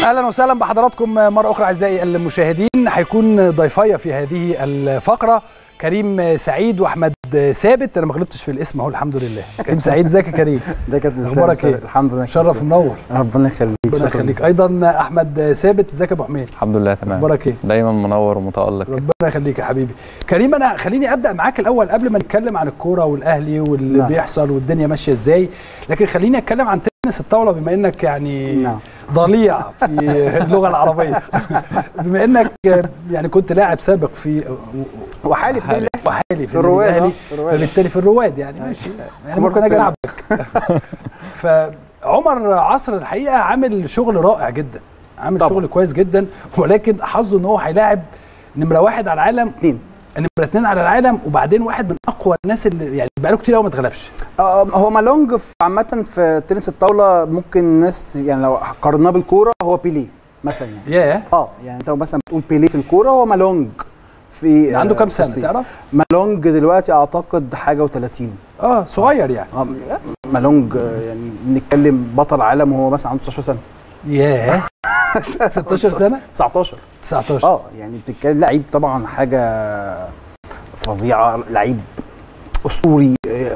اهلا وسهلا بحضراتكم مره اخرى اعزائي المشاهدين هيكون ضيفايا في هذه الفقره كريم سعيد واحمد ثابت انا ما غلطتش في الاسم اهو الحمد لله كريم سعيد ازيك يا كريم ده كانت اخبارك ايه الحمد لله شرف ومنور ربنا يخليك ربنا يخليك ايضا احمد ثابت ازيك يا ابو حميد الحمد لله تمام اخبارك ايه دايما منور ومتالق ربنا يخليك يا حبيبي كريم انا خليني ابدا معاك الاول قبل ما نتكلم عن الكوره والاهلي واللي نعم. بيحصل والدنيا ماشيه ازاي لكن خليني اتكلم عن تنس الطاوله بما انك يعني نعم. ضليع في اللغه العربيه بما انك يعني كنت لاعب سابق في وحالي في حالي. وحالي في الرواد الأهلي، آه، في الرواد. فبالتالي في الرواد يعني ماشي يعني كبار ممكن اجي السن. العبك فعمر عصر الحقيقه عامل شغل رائع جدا عامل طبعا. شغل كويس جدا ولكن حظه ان هو هيلاعب نمره واحد على العالم اثنين نمره اثنين على العالم وبعدين واحد من اقوى الناس اللي يعني بقاله كتير قوي ما اتغلبش آه، هو مالونج في عامة في تنس الطاولة ممكن الناس يعني لو قارناه بالكورة هو بيليه مثلا يعني ياه اه يعني انت لو مثلا بتقول بيليه في الكورة هو مالونج في عنده آه، كام في سنه الصين. تعرف مالونج دلوقتي اعتقد حاجة و30 اه صغير يعني اه مالونج آه، يعني بنتكلم بطل عالم وهو مثلا عنده 19 سنة ياه 16 سنه 19 19 اه يعني بتتكلم لعيب طبعا حاجه فظيعه لعيب اسطوري آه،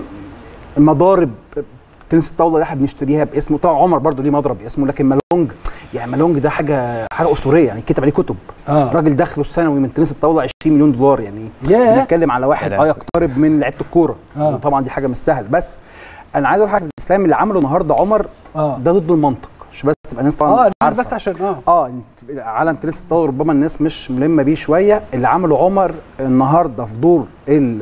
مضارب تنس الطاوله اللي احنا بنشتريها باسمه طبعا عمر برضو ليه مضرب باسمه لكن مالونج يعني مالونج ده حاجه حاجه اسطوريه يعني كتب عليه كتب اه الراجل دخله السنوي من تنس الطاوله 20 مليون دولار يعني ياه بنتكلم على واحد يا اه يقترب من لعيبه الكوره آه. وطبعا دي حاجه مش سهله بس انا عايز اقول حاجه الاسلام اللي عمله النهارده عمر اه ده ضد المنطق مش بس تبقى الناس طبعا اه الناس عارفة. بس عشان اه اه عالم تنس الطاوله ربما الناس مش ملمه بيه شويه اللي عمله عمر النهارده في دور ال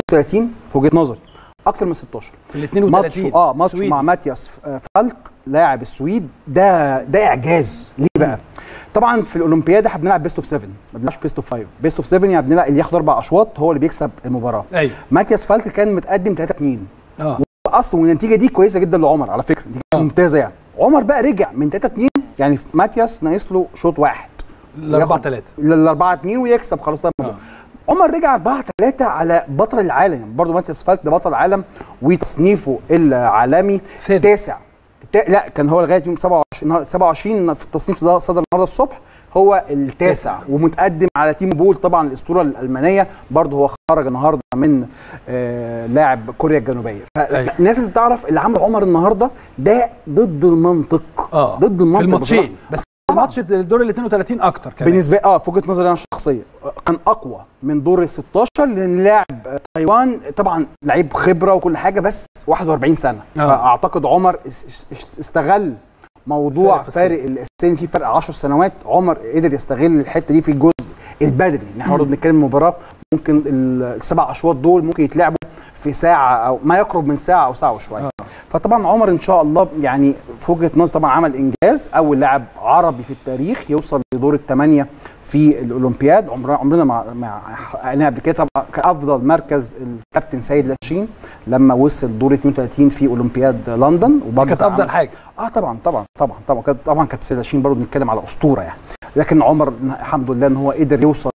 32 في وجهه نظري اكتر من 16 في ال 32 ماتش اه ماتش سويدي. مع ماتياس ف- فالك لاعب السويد ده ده اعجاز ليه بقى؟ طبعا في الاولمبياد احنا بنلعب بيست اوف 7 ما بنلعبش بيست اوف 5 بيست اوف 7 يعني بنلعب اللي ياخد اربع اشواط هو اللي بيكسب المباراه ايوه ماتياس فالك كان متقدم 3 2 اه اصلا والنتيجه دي كويسه جدا لعمر على فكره دي آه. ممتازه يعني عمر بقى رجع من 3 2 يعني ماتياس ناقص له شوط واحد الاربعه ياخد ثلاثه لل 4 2 ويكسب خلاص ده الموضوع عمر رجع 4 3 على بطل العالم يعني برضه ماتياس فالك ده بطل عالم وتصنيفه العالمي سادس. تاسع تا- لا كان هو لغايه يوم 27 27 في التصنيف صدر صدر النهارده الصبح هو التاسع ومتقدم على تيم بول طبعا الاسطوره الالمانيه برضه هو خرج النهارده من آه لاعب كوريا الجنوبيه أيوة. فالناس لازم تعرف اللي عمله عمر النهارده ده ضد المنطق اه ضد المنطق في الماتشين بصراحة. بس ماتش الدور ال 32 اكتر كمان بالنسبه اه في وجهه نظري انا الشخصيه كان اقوى من دور ال 16 لان لاعب تايوان طبعا لعيب خبره وكل حاجه بس 41 سنه آه. فاعتقد عمر اس- اس- استغل موضوع فارق في السن. فارق السن في فرق 10 سنوات عمر قدر يستغل الحته دي في الجزء البدني ان احنا برضه بنتكلم مباراه ممكن السبع اشواط دول ممكن يتلعبوا في ساعه او ما يقرب من ساعه او ساعه وشويه آه. فطبعا عمر ان شاء الله يعني في وجهه نظر طبعا عمل انجاز اول لاعب عربي في التاريخ يوصل لدور الثمانيه في الاولمبياد عمرنا عمرنا ما ما حققناها قبل كده طبعا كافضل مركز الكابتن سيد لاشين لما وصل دور 32 في اولمبياد لندن وبرضه كانت افضل عمل- حاجه اه طبعا طبعا طبعا طبعا كانت- طبعا كابتن سيد لاشين برضه بنتكلم على اسطوره يعني لكن عمر الحمد لله ان هو قدر يوصل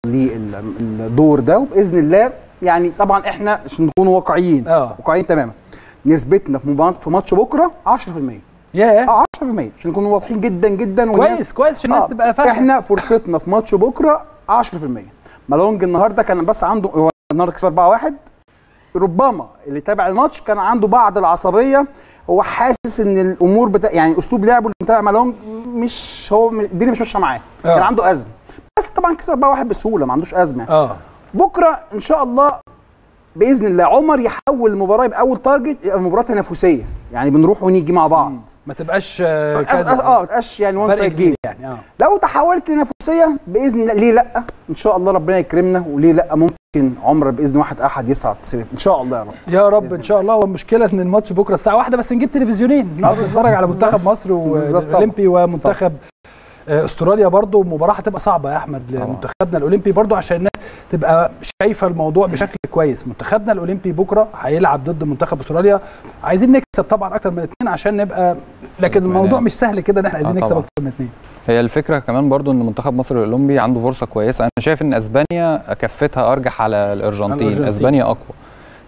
للدور ده وباذن الله يعني طبعا احنا عشان نكون واقعيين اه واقعيين تماما نسبتنا في مباراة في ماتش بكره 10% ياه اه 10% عشان نكون واضحين جدا جدا والناس- كويس كويس عشان الناس آه، تبقى فاهمه احنا فرصتنا في ماتش بكره 10% مالونج النهارده كان بس عنده هو النهارده كسب 4-1 ربما اللي تابع الماتش كان عنده بعض العصبيه هو حاسس ان الامور بتا... يعني اسلوب لعبه اللي متابع مالونج مش هو الدنيا مش ماشيه معاه آه. كان عنده ازمه بس طبعا كسب 4-1 بسهوله ما عندوش ازمه اه بكره ان شاء الله باذن الله عمر يحول المباراه يبقى اول تارجت يبقى مباراه تنافسيه يعني بنروح ونيجي مع بعض ما تبقاش آه، اه كذا اه ما تبقاش يعني وان فرق سايد كبير جيم يعني اه لو تحولت لنفسيه باذن الله ليه لا ان شاء الله ربنا يكرمنا وليه لا ممكن عمر باذن واحد احد يصعد سيرت ان شاء الله يا رب يا رب ان شاء الله هو المشكله ان الماتش بكره الساعه واحدة بس نجيب تلفزيونين نقعد نتفرج على منتخب مصر بالظبط طبعا. والاولمبي ومنتخب آه، استراليا برضو مباراه هتبقى صعبه يا احمد طبعا. لمنتخبنا الاولمبي برضو عشان الناس تبقى شايفه الموضوع بشكل كويس منتخبنا الاولمبي بكره هيلعب ضد منتخب استراليا عايزين نكسب طبعا اكتر من اثنين عشان نبقى لكن الموضوع مش سهل كده ان احنا عايزين آه نكسب طبعا. اكتر من اثنين هي الفكره كمان برضو ان منتخب مصر الاولمبي عنده فرصه كويسه انا شايف ان اسبانيا كفتها ارجح على الارجنتين الأرجنتين. اسبانيا اقوى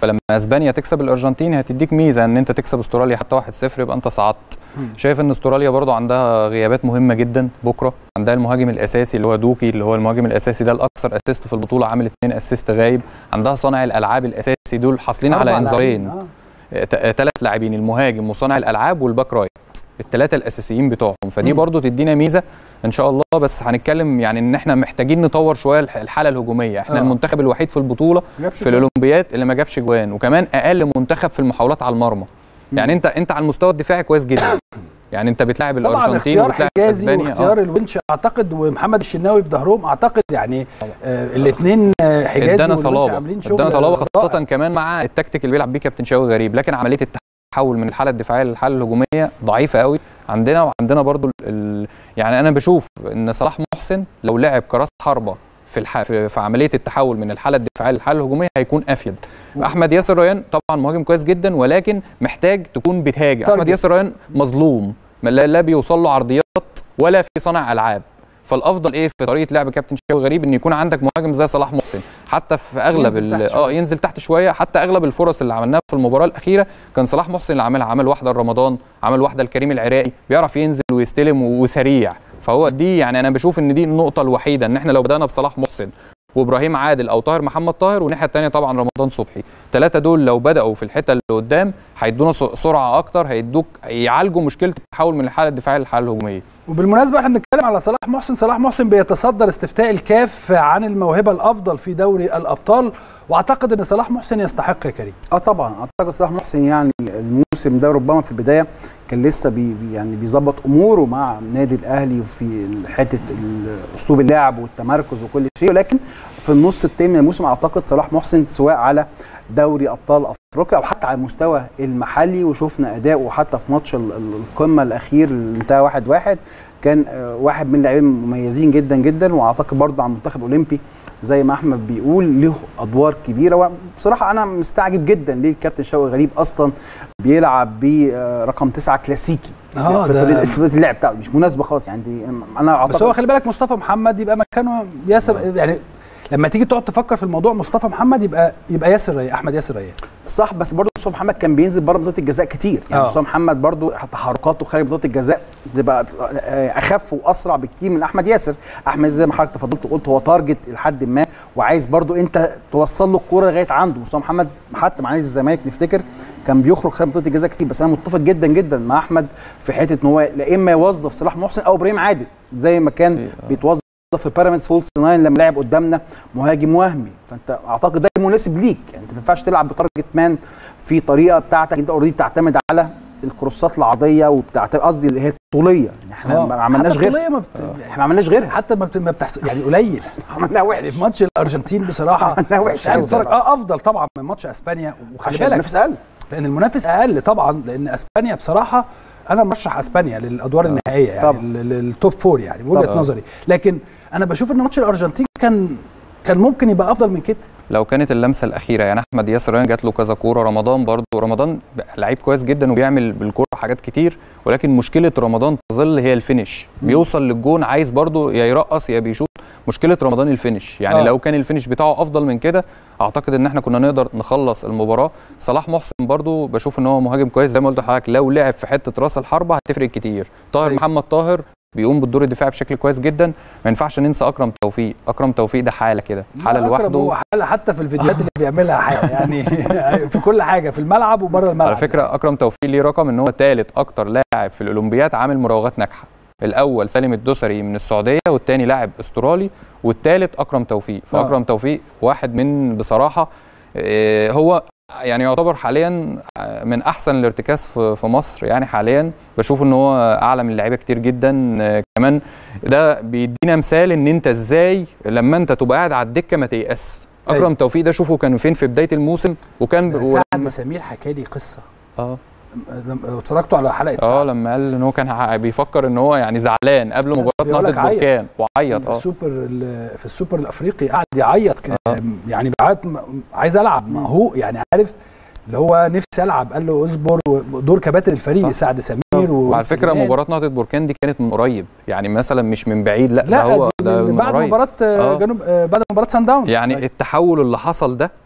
فلما اسبانيا تكسب الارجنتين هتديك ميزه ان انت تكسب استراليا حتى 1-0 يبقى انت صعدت شايف ان استراليا برضو عندها غيابات مهمه جدا بكره عندها المهاجم الاساسي اللي هو دوكي اللي هو المهاجم الاساسي ده الاكثر اسيست في البطوله عامل اثنين اسيست غايب عندها صانع الالعاب الاساسي دول حاصلين على أربع انذارين لاعبين. آه. ثلاث لاعبين المهاجم وصانع الالعاب والباك رايت الثلاثه الاساسيين بتوعهم فدي مم. برضو تدينا ميزه ان شاء الله بس هنتكلم يعني ان احنا محتاجين نطور شويه الح- الحاله الهجوميه احنا آه. المنتخب الوحيد في البطوله جابش في الاولمبياد اللي ما جابش جوان وكمان اقل منتخب في المحاولات على المرمى يعني انت انت على المستوى الدفاعي كويس جدا يعني انت بتلاعب طبعا الارجنتين اختيار وبتلاعب حجازي اسبانيا واختيار آه. الونش اعتقد ومحمد الشناوي في ظهرهم اعتقد يعني آه الاثنين حجازي ادانا والونش صلابه عاملين شغل ادانا صلابه رائع. خاصه كمان مع التكتيك اللي بيلعب بيه كابتن شاوي غريب لكن عمليه التحول من الحاله الدفاعيه للحاله الهجوميه ضعيفه قوي عندنا وعندنا برضو ال... ال... يعني انا بشوف ان صلاح محسن لو لعب كراس حربه في الح... في, في عمليه التحول من الحاله الدفاعيه للحاله الهجوميه هيكون افيد احمد ياسر ريان طبعا مهاجم كويس جدا ولكن محتاج تكون بتهاجم احمد تارجت. ياسر ريان مظلوم لا, لا بيوصل له عرضيات ولا في صانع العاب فالافضل ايه في طريقه لعب كابتن شاوي غريب ان يكون عندك مهاجم زي صلاح محسن حتى في اغلب ينزل ال- تحت اه شوية. ينزل تحت شويه حتى اغلب الفرص اللي عملناها في المباراه الاخيره كان صلاح محسن اللي عاملها عمل واحده لرمضان عمل واحده لكريم العراقي بيعرف ينزل ويستلم وسريع فهو دي يعني انا بشوف ان دي النقطه الوحيده ان احنا لو بدانا بصلاح محسن وابراهيم عادل او طاهر محمد طاهر والناحيه الثانيه طبعا رمضان صبحي الثلاثه دول لو بداوا في الحته اللي قدام هيدونا س- سرعه اكتر هيدوك يعالجوا مشكله التحول من الحاله الدفاعيه للحاله الهجوميه وبالمناسبه احنا بنتكلم على صلاح محسن صلاح محسن بيتصدر استفتاء الكاف عن الموهبه الافضل في دوري الابطال واعتقد ان صلاح محسن يستحق يا كريم اه طبعا اعتقد صلاح محسن يعني الموسم ده ربما في البدايه كان لسه بي بي- يعني بيظبط اموره مع النادي الاهلي وفي حته ال- اسلوب اللعب والتمركز وكل شيء ولكن في النص التاني من الموسم اعتقد صلاح محسن سواء على دوري ابطال افريقيا او حتى على المستوى المحلي وشفنا اداؤه حتى في ماتش ال- ال- القمه الاخير اللي انتهى واحد واحد كان آه، واحد من اللاعبين المميزين جدا جدا واعتقد برضه على المنتخب الاولمبي زي ما احمد بيقول له ادوار كبيره وبصراحه انا مستعجب جدا ليه الكابتن شوقي غريب اصلا بيلعب برقم تسعة كلاسيكي آه، في ده- طريقه في طريقة اللعب بتاعه مش مناسبه خالص يعني دي انا بس هو اعتقد خلي بالك مصطفى محمد يبقى مكانه ياسر يعني لما تيجي تقعد تفكر في الموضوع مصطفى محمد يبقى يبقى ياسر ريان احمد ياسر ريان صح بس برضه مصطفى محمد كان بينزل بره منطقه الجزاء كتير يعني آه. مصطفى محمد برضه تحركاته خارج منطقه الجزاء بتبقى آه، اخف واسرع بكتير من احمد ياسر احمد زي ما حضرتك تفضلت وقلت هو تارجت لحد ما وعايز برضه انت توصل له الكوره لغايه عنده مصطفى محمد حتى مع نادي الزمالك نفتكر كان بيخرج خارج منطقه الجزاء كتير بس انا متفق جدا جدا مع احمد في حته ان هو لا اما يوظف صلاح محسن او ابراهيم عادل زي ما كان آه. بيتوظف في بيراميدز فولس ناين لما لعب قدامنا مهاجم وهمي فانت اعتقد ده مناسب ليك يعني انت ما ينفعش تلعب بتارجت مان في طريقه بتاعتك انت اوريدي بتعتمد على الكروسات العرضيه وبتعتمد قصدي اللي هي الطوليه يعني احنا آه. ما عملناش حتى غير الطولية ما بت... احنا ما عملناش غيرها حتى ما, بت... ما بتحصل يعني قليل عملناها يعني وحش في ماتش الارجنتين بصراحه عملناها وحش مش عارف أوي اتفرج بصراحة. اه افضل طبعا من ماتش اسبانيا وخلي عشان بالك المنافس اقل لان المنافس اقل طبعا لان اسبانيا بصراحه انا مرشح اسبانيا للادوار النهائيه يعني طبعا. لل- للتوب فور يعني من وجهه طبعا. نظري لكن انا بشوف ان ماتش الارجنتين كان كان ممكن يبقى افضل من كده لو كانت اللمسه الاخيره يعني احمد ياسر ريان جات له كذا كوره رمضان برضو رمضان لعيب كويس جدا وبيعمل بالكوره حاجات كتير ولكن مشكله رمضان تظل هي الفينش بيوصل للجون عايز برضو يا يرقص يا بيشوط مشكله رمضان الفينش يعني آه. آه. لو كان الفينش بتاعه افضل من كده اعتقد ان احنا كنا نقدر نخلص المباراه صلاح محسن برضو بشوف ان هو مهاجم كويس زي ما قلت لحضرتك لو لعب في حته راس الحربه هتفرق كتير طاهر أيوة. محمد طاهر بيقوم بالدور الدفاعي بشكل كويس جدا ما ينفعش ننسى اكرم توفيق اكرم توفيق ده حاله كده حاله أكرم لوحده هو حاله حتى في الفيديوهات اللي بيعملها حاجه يعني في كل حاجه في الملعب وبره الملعب على فكره اكرم توفيق ليه رقم ان هو ثالث اكتر لاعب في الاولمبياد عامل مراوغات ناجحه الاول سالم الدوسري من السعوديه والثاني لاعب استرالي والثالث اكرم توفيق فاكرم توفيق واحد من بصراحه آه، هو يعني يعتبر حاليا آه، من احسن الارتكاز في في مصر يعني حاليا بشوف ان هو اعلى من اللعيبه كتير جدا آه، كمان ده بيدينا مثال ان انت ازاي لما انت تبقى قاعد على الدكه ما تيأس أيوة. اكرم توفيق ده شوفه كان فين في بدايه الموسم وكان ب- سعد ولما- سمير حكى لي قصه اه لما اتفرجتوا على حلقه اه سعد لما قال ان هو كان ع- بيفكر ان هو يعني زعلان قبل مباراه بيقول نهضه لك عيط. بركان وعيط في اه السوبر ال- في السوبر الافريقي قعد يعيط ك- آه. يعني بعد ما- عايز العب ما هو يعني عارف اللي هو نفسي العب قال له اصبر دور كباتن الفريق صح. سعد سمير وعلى فكره وسليمان. مباراه نهضه بركان دي كانت من قريب يعني مثلا مش من بعيد لا, ده لا هو دي ده من من بعد قريب مباراه آه، آه. جنوب آه، بعد مباراه سان داونز يعني التحول اللي حصل ده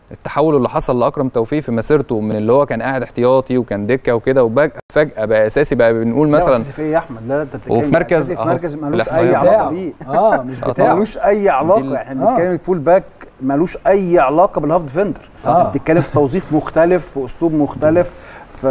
التحول اللي حصل لاكرم توفيق في مسيرته من اللي هو كان قاعد احتياطي وكان دكه وكده وفجاه بقى اساسي بقى بنقول مثلا لا في ايه يا احمد لا لا انت بتتكلم وفي مركز أساسي في أهو، مركز ملوش الإحصائيات اي بتاعه. علاقه بيه اه مش آه، بتاعه ملوش اي علاقه ال- احنا آه. بنتكلم الفول باك ملوش اي علاقه بالهاف ديفندر آه. انت بتتكلم في توظيف مختلف في اسلوب مختلف في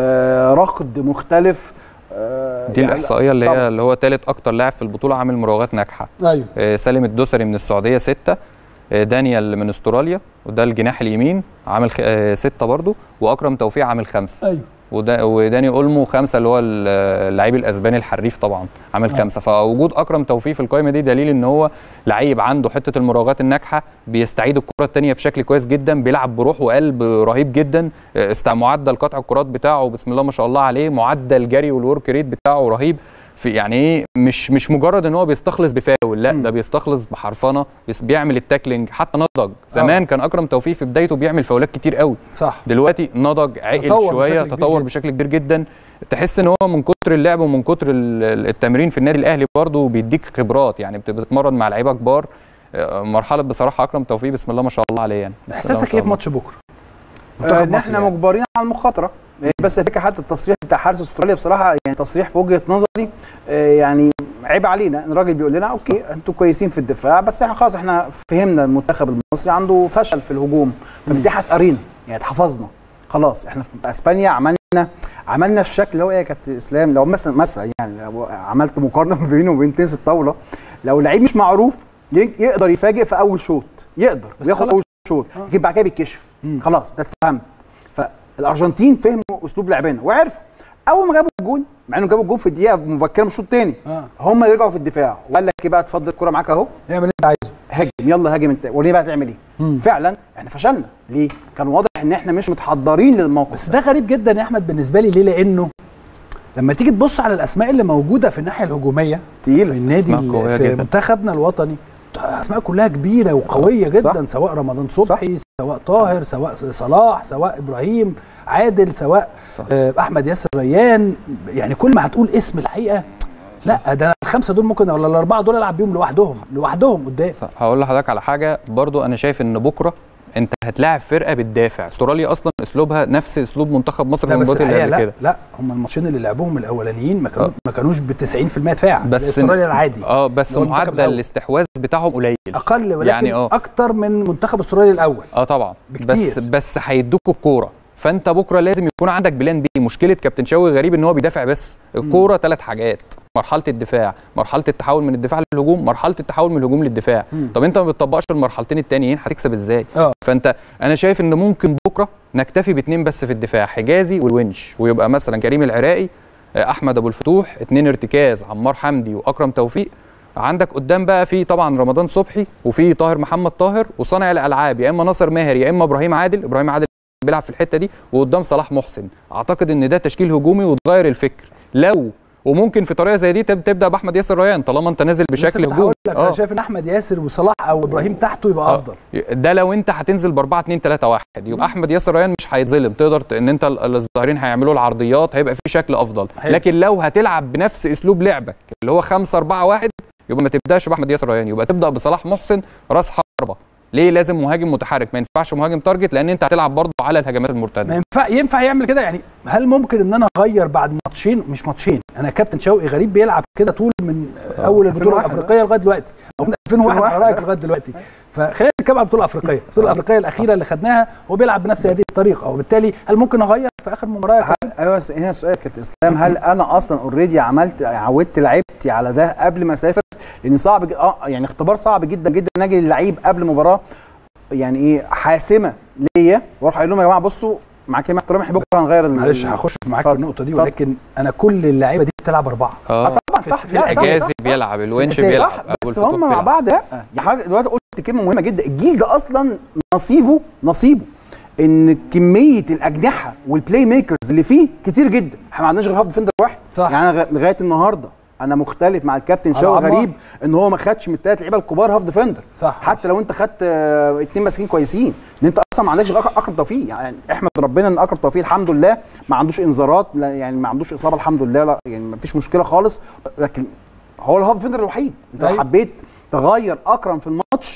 ركض مختلف آه، دي يعني الاحصائيه اللي طبعاً. هي اللي هو ثالث اكتر لاعب في البطوله عامل مراوغات ناجحه ايوه آه، سالم الدوسري من السعوديه ستة آه، دانيال من استراليا وده الجناح اليمين عامل خ- آه، ستة برضو واكرم توفيق عامل خمسة ايوه ودا وداني اولمو خمسة اللي هو ال- اللعيب الاسباني الحريف طبعا عامل آه. خمسة فوجود اكرم توفيق في القائمه دي دليل ان هو لعيب عنده حته المراوغات الناجحه بيستعيد الكره الثانيه بشكل كويس جدا بيلعب بروح وقلب رهيب جدا آه، است معدل قطع الكرات بتاعه بسم الله ما شاء الله عليه معدل جري والورك ريت بتاعه رهيب في يعني ايه مش مش مجرد ان هو بيستخلص بفاول لا مم. ده بيستخلص بحرفنه بيس- بيعمل التاكلينج حتى نضج زمان كان اكرم توفيق في بدايته بيعمل فاولات كتير قوي صح دلوقتي نضج عقل تطور شويه بشكل كبير تطور جداً. بشكل كبير جدا تحس ان هو من كتر اللعب ومن كتر ال- ال- التمرين في النادي الاهلي برضه بيديك خبرات يعني بت- بتتمرن مع لعيبه كبار آه، مرحله بصراحه اكرم توفيق بسم الله ما شاء الله عليه يعني بسم الله ما احساسك شاء ايه في الله. ماتش بكره؟ آه، منتخب ان مصر احنا يعني. مجبرين على المخاطره آه، بس الفكره حتى التصريح بتاع حارس استراليا بصراحه يعني تصريح في وجهه نظري آه، يعني عيب علينا ان الراجل بيقول لنا اوكي انتوا كويسين في الدفاع بس احنا خلاص احنا فهمنا المنتخب المصري عنده فشل في الهجوم فدي هتقرينا يعني اتحفظنا خلاص احنا في اسبانيا عملنا عملنا الشكل اللي هو ايه يا كابتن اسلام لو مثلا مثلا يعني لو عملت مقارنه ما بينه وبين تنس الطاوله لو لعيب مش معروف ي- يقدر يفاجئ في اول شوط يقدر بس وياخد خلاص. اول شوط يجي بعد كده بيتكشف مم. خلاص ده اتفهمت فالارجنتين فهموا اسلوب لعبنا وعرفوا اول ما جابوا الجون مع انه جابوا الجون في الدقيقه مبكره من الشوط الثاني اه هم اللي رجعوا في الدفاع وقال لك ايه بقى اتفضل الكوره معاك اهو اعمل اللي انت عايزه هاجم يلا هاجم انت وريني بقى هتعمل ايه مم. فعلا احنا فشلنا ليه كان واضح ان احنا مش متحضرين للموقف بس ده غريب جدا يا احمد بالنسبه لي ليه لانه لما تيجي تبص على الاسماء اللي موجوده في الناحيه الهجوميه في تقيل النادي أسماء ال- قوية في جدا. منتخبنا الوطني اسماء كلها كبيره وقويه جدا سواء رمضان صبحي سواء طاهر سواء صلاح سواء ابراهيم عادل سواء صح. آه، احمد ياسر ريان يعني كل ما هتقول اسم الحقيقه لا ده الخمسه دول ممكن ولا الاربعه دول العب بيهم لوحدهم لوحدهم قدام صح. هقول لحضرتك على حاجه برضو انا شايف ان بكره انت هتلاعب فرقه بتدافع استراليا اصلا اسلوبها نفس اسلوب منتخب مصر في لا بس المباريات اللي الحقيقه قبل لا كده لا هم الماتشين اللي لعبوهم الاولانيين ما كانوا آه. ما كانوش ب 90% دفاع بس زي استراليا العادي اه بس اللي هو المنتخب معدل الأول. الاستحواذ بتاعهم قليل اقل ولكن يعني يعني آه. اكتر من منتخب استراليا الاول اه طبعا بكتير. بس بس هيدوكوا الكوره فانت بكره لازم يكون عندك بلان بي مشكله كابتن شوقي غريب ان هو بيدافع بس الكوره ثلاث حاجات مرحله الدفاع مرحله التحول من الدفاع للهجوم مرحله التحول من الهجوم للدفاع مم. طب انت ما بتطبقش المرحلتين التانيين هتكسب ازاي اه فانت انا شايف ان ممكن بكره نكتفي باثنين بس في الدفاع حجازي والونش ويبقى مثلا كريم العراقي آه، احمد ابو الفتوح اثنين ارتكاز عمار حمدي واكرم توفيق عندك قدام بقى في طبعا رمضان صبحي وفي طاهر محمد طاهر وصانع الالعاب يا اما ناصر ماهر يا اما ابراهيم عادل ابراهيم عادل بيلعب في الحته دي وقدام صلاح محسن اعتقد ان ده تشكيل هجومي وتغير الفكر لو وممكن في طريقه زي دي تب- تبدا باحمد ياسر ريان طالما انت نازل بس بشكل كنت هجومي هقول لك انا شايف ان احمد ياسر وصلاح او ابراهيم تحته يبقى آه. افضل ده لو انت هتنزل ب 4 2 3 1 يبقى احمد ياسر ريان مش هيتظلم تقدر ت- ان انت ال- الظاهرين هيعملوا العرضيات هيبقى في شكل افضل حلو. لكن لو هتلعب بنفس اسلوب لعبك اللي هو 5 4 1 يبقى ما تبداش باحمد ياسر ريان يبقى تبدا بصلاح محسن راس حربه ليه لازم مهاجم متحرك ما ينفعش مهاجم تارجت لان انت هتلعب برضه على الهجمات ما المرتده ينفع ينفع يعمل كده يعني هل ممكن ان انا اغير بعد ماتشين مش ماتشين انا كابتن شوقي غريب بيلعب كده طول من اول البطوله 2001 الافريقيه لغايه دلوقتي او من 2001 على 2001 رايك لغايه دلوقتي فخلينا نتكلم عن البطوله الافريقيه البطوله الافريقيه الاخيره اللي خدناها هو بيلعب بنفس هذه الطريقه وبالتالي هل ممكن اغير في اخر مباراه هل ايوه س- هنا السؤال كابتن اسلام هل انا اصلا اوريدي عملت عودت لعيبتي على ده قبل ما اسافر لان صعب ج- اه يعني اختبار صعب جدا جدا ان اجي اللعيب قبل مباراه يعني ايه حاسمه ليا واروح اقول لهم يا جماعه بصوا مع كلمه احترامي احنا بكره هنغير ال- معلش هخش معاك في اتفضل، النقطه دي اتفضل. ولكن انا كل اللعيبه دي بتلعب اربعه اه اه طبعا صح في لا، صح، حجازي صح، صح. بيلعب الونش بس بيلعب صح أبو بس الفتوح هم مع بيلعب. بعض لا يعني حاجه دلوقتي قلت كلمه مهمه جدا الجيل ده اصلا نصيبه نصيبه ان كميه الاجنحه والبلاي ميكرز اللي فيه كتير جدا احنا ما عندناش غير هاف ديفندر واحد صح. يعني أنا غ- لغايه النهارده انا مختلف مع الكابتن على شوقي عمار. غريب ان هو ما خدش من الثلاث لعيبه الكبار هاف ديفندر صح حتى لو انت خدت آه، اتنين ماسكين كويسين ان انت اصلا ما عندكش غير أك- اكرم توفيق يعني احمد ربنا ان اكرم توفيق الحمد لله ما عندوش انذارات لا يعني ما عندوش اصابه الحمد لله لا يعني ما فيش مشكله خالص لكن هو الهاف ديفندر الوحيد انت لو أيوة. حبيت تغير اكرم في الماتش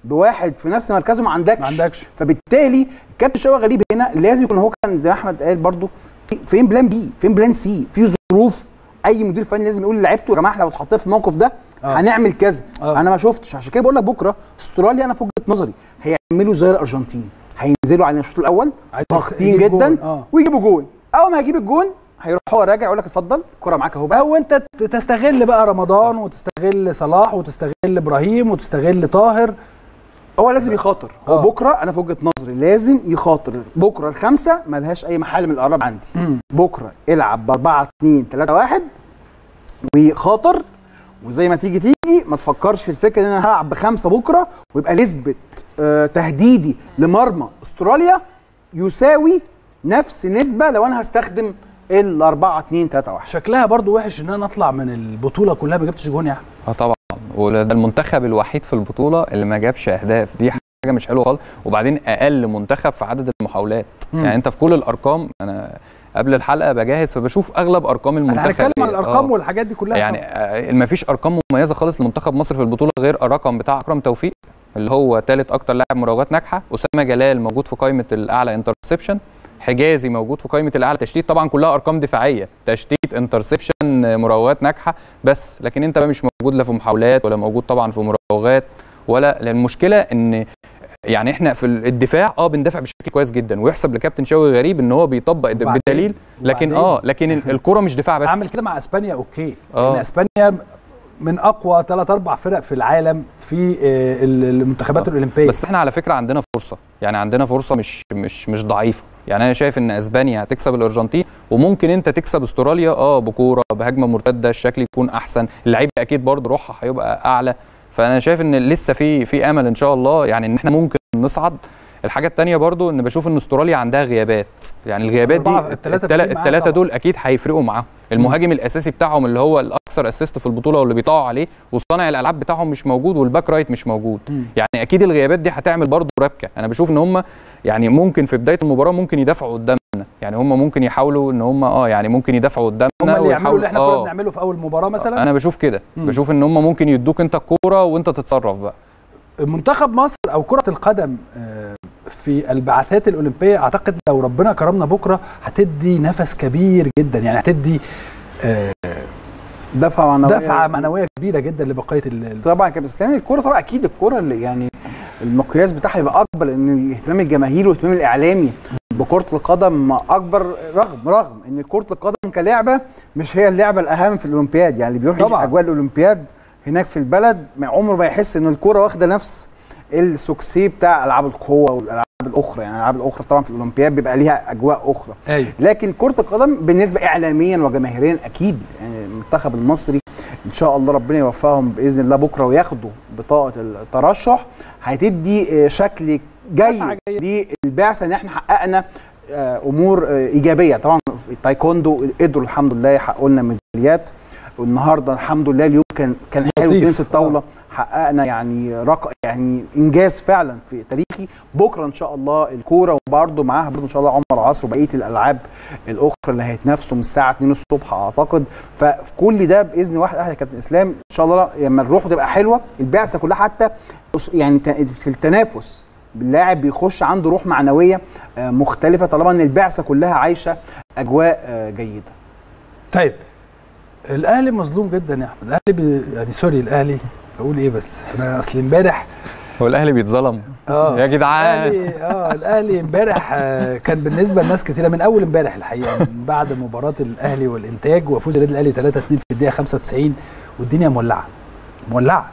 بواحد في نفس مركزه ما عندكش ما عندكش فبالتالي الكابتن شوقي غريب هنا لازم يكون هو كان زي ما احمد قال برضو في- فين بلان بي فين بلان سي في ظروف اي مدير فني لازم يقول لعيبته يا جماعه احنا لو اتحطينا في الموقف ده آه. هنعمل كذا آه. انا ما شفتش عشان كده بقول لك بكره استراليا انا في وجهه نظري هيعملوا زي الارجنتين هينزلوا على الشوط الاول عايز ضاغطين يجيب جدا جون. آه. ويجيبوا جون اول ما هيجيب الجون هيروح هو راجع يقول لك اتفضل الكره معاك اهو بقى او انت ت- تستغل بقى رمضان وتستغل صلاح وتستغل ابراهيم وتستغل طاهر هو لازم يخاطر آه. هو بكره انا في وجهه نظري لازم يخاطر بكره الخمسه ملهاش اي محل من القرب عندي مم. بكره العب ب 4 2 3 1 وخاطر وزي ما تيجي تيجي ما تفكرش في الفكره ان انا هلعب بخمسه بكره ويبقى نسبه آه تهديدي لمرمى استراليا يساوي نفس نسبه لو انا هستخدم ال 4 2 3 1 شكلها برضو وحش ان انا اطلع من البطوله كلها ما جبتش جون يا احمد اه طبعا وده المنتخب الوحيد في البطوله اللي ما جابش اهداف دي حاجه مش حلوه خالص وبعدين اقل منتخب في عدد المحاولات مم. يعني انت في كل الارقام انا قبل الحلقه بجهز فبشوف اغلب ارقام انا المنتخب هنتكلم عن إيه. الارقام آه. والحاجات دي كلها يعني ما فيش ارقام مميزه خالص لمنتخب مصر في البطوله غير الرقم بتاع اكرم توفيق اللي هو ثالث اكتر لاعب مراوغات ناجحه اسامه جلال موجود في قائمه الاعلى انترسبشن حجازي موجود في قائمه الاعلى تشتيت طبعا كلها ارقام دفاعيه تشتيت انترسبشن مراوغات ناجحه بس لكن انت بقى مش موجود لا في محاولات ولا موجود طبعا في مراوغات ولا لأن المشكله ان يعني احنا في الدفاع اه بندافع بشكل كويس جدا ويحسب لكابتن شوقي غريب ان هو بيطبق الد- وبعدين- بدليل لكن وبعدين؟ اه لكن ال- الكره مش دفاع بس اعمل كده مع اسبانيا اوكي آه. يعني اسبانيا من اقوى ثلاث اربع فرق في العالم في آه، ال- المنتخبات آه. الاولمبيه بس احنا على فكره عندنا فرصه يعني عندنا فرصه مش مش مش ضعيفه يعني انا شايف ان اسبانيا هتكسب الارجنتين وممكن انت تكسب استراليا اه بكوره بهجمه مرتده الشكل يكون احسن اللعيبه اكيد برضه روحها هيبقى اعلى فانا شايف ان لسه في في امل ان شاء الله يعني ان احنا ممكن نصعد الحاجه الثانيه برضو ان بشوف ان استراليا عندها غيابات يعني الغيابات دي الأربعة- التلاتة التلا- دول معاها التلاته طبعا. دول اكيد هيفرقوا معاهم المهاجم الاساسي بتاعهم اللي هو الاكثر اسيست في البطوله واللي بيطاعوا عليه وصانع الالعاب بتاعهم مش موجود والباك رايت مش موجود مم. يعني اكيد الغيابات دي هتعمل برضو ربكه انا بشوف ان هم يعني ممكن في بدايه المباراه ممكن يدافعوا قدامنا يعني هم ممكن يحاولوا ان هم اه يعني ممكن يدافعوا قدامنا هم اللي يعملوا ويحاولوا- اللي احنا كنا آه. بنعمله في اول مباراه مثلا انا بشوف كده مم. بشوف ان هم ممكن يدوك انت الكوره وانت تتصرف بقى منتخب مصر او كره القدم آه، في البعثات الاولمبيه اعتقد لو ربنا كرمنا بكره هتدي نفس كبير جدا يعني هتدي آه، دفعه معنويه دفعه معنويه كبيره جدا لبقيه ال- ال- طبعا كابتن اسلام الكوره طبعا اكيد الكوره اللي يعني المقياس بتاعها يبقى اكبر لان الاهتمام الجماهيري والاهتمام الاعلامي بكره القدم اكبر رغم رغم ان كره القدم كلعبه مش هي اللعبه الاهم في الاولمبياد يعني اللي بيروح يعيش طبعاً. اجواء الاولمبياد هناك في البلد ما عمره ما يحس ان الكوره واخده نفس السوكسي بتاع العاب القوه والالعاب الاخرى يعني الالعاب الاخرى طبعا في الاولمبياد بيبقى ليها اجواء اخرى ايوه لكن كرة القدم بالنسبة إعلاميا وجماهيريا أكيد يعني المنتخب المصري إن شاء الله ربنا يوفقهم بإذن الله بكرة وياخدوا بطاقة الترشح هتدي آه، شكل دفعة جيد للبعثة إن إحنا حققنا آه، أمور آه، إيجابية طبعا في التايكوندو قدروا الحمد لله يحققوا لنا ميداليات والنهارده الحمد لله اليوم كان كان حلو لطيف. تنس الطاوله حققنا يعني رقم يعني انجاز فعلا في تاريخي بكره ان شاء الله الكوره وبرده معاها برده ان شاء الله عمر العصر وبقيه الالعاب الاخرى اللي هيتنافسوا من الساعه 2 الصبح اعتقد ففي كل ده باذن واحد اهل يا كابتن اسلام ان شاء الله لما الروح تبقى حلوه البعثه كلها حتى يعني ت- في التنافس اللاعب بيخش عنده روح معنويه آه، مختلفه طالما ان البعثه كلها عايشه اجواء آه، جيده طيب الاهلي مظلوم جدا يا احمد الاهلي بي... يعني سوري الاهلي اقول ايه بس انا اصل امبارح هو الاهلي بيتظلم اه يا جدعان الاهلي اه الاهلي امبارح آه، كان بالنسبه لناس كتيره من اول امبارح الحقيقه من بعد مباراه الاهلي والانتاج وفوز النادي الاهلي 3 2 في الدقيقه 95 والدنيا مولعه مولعه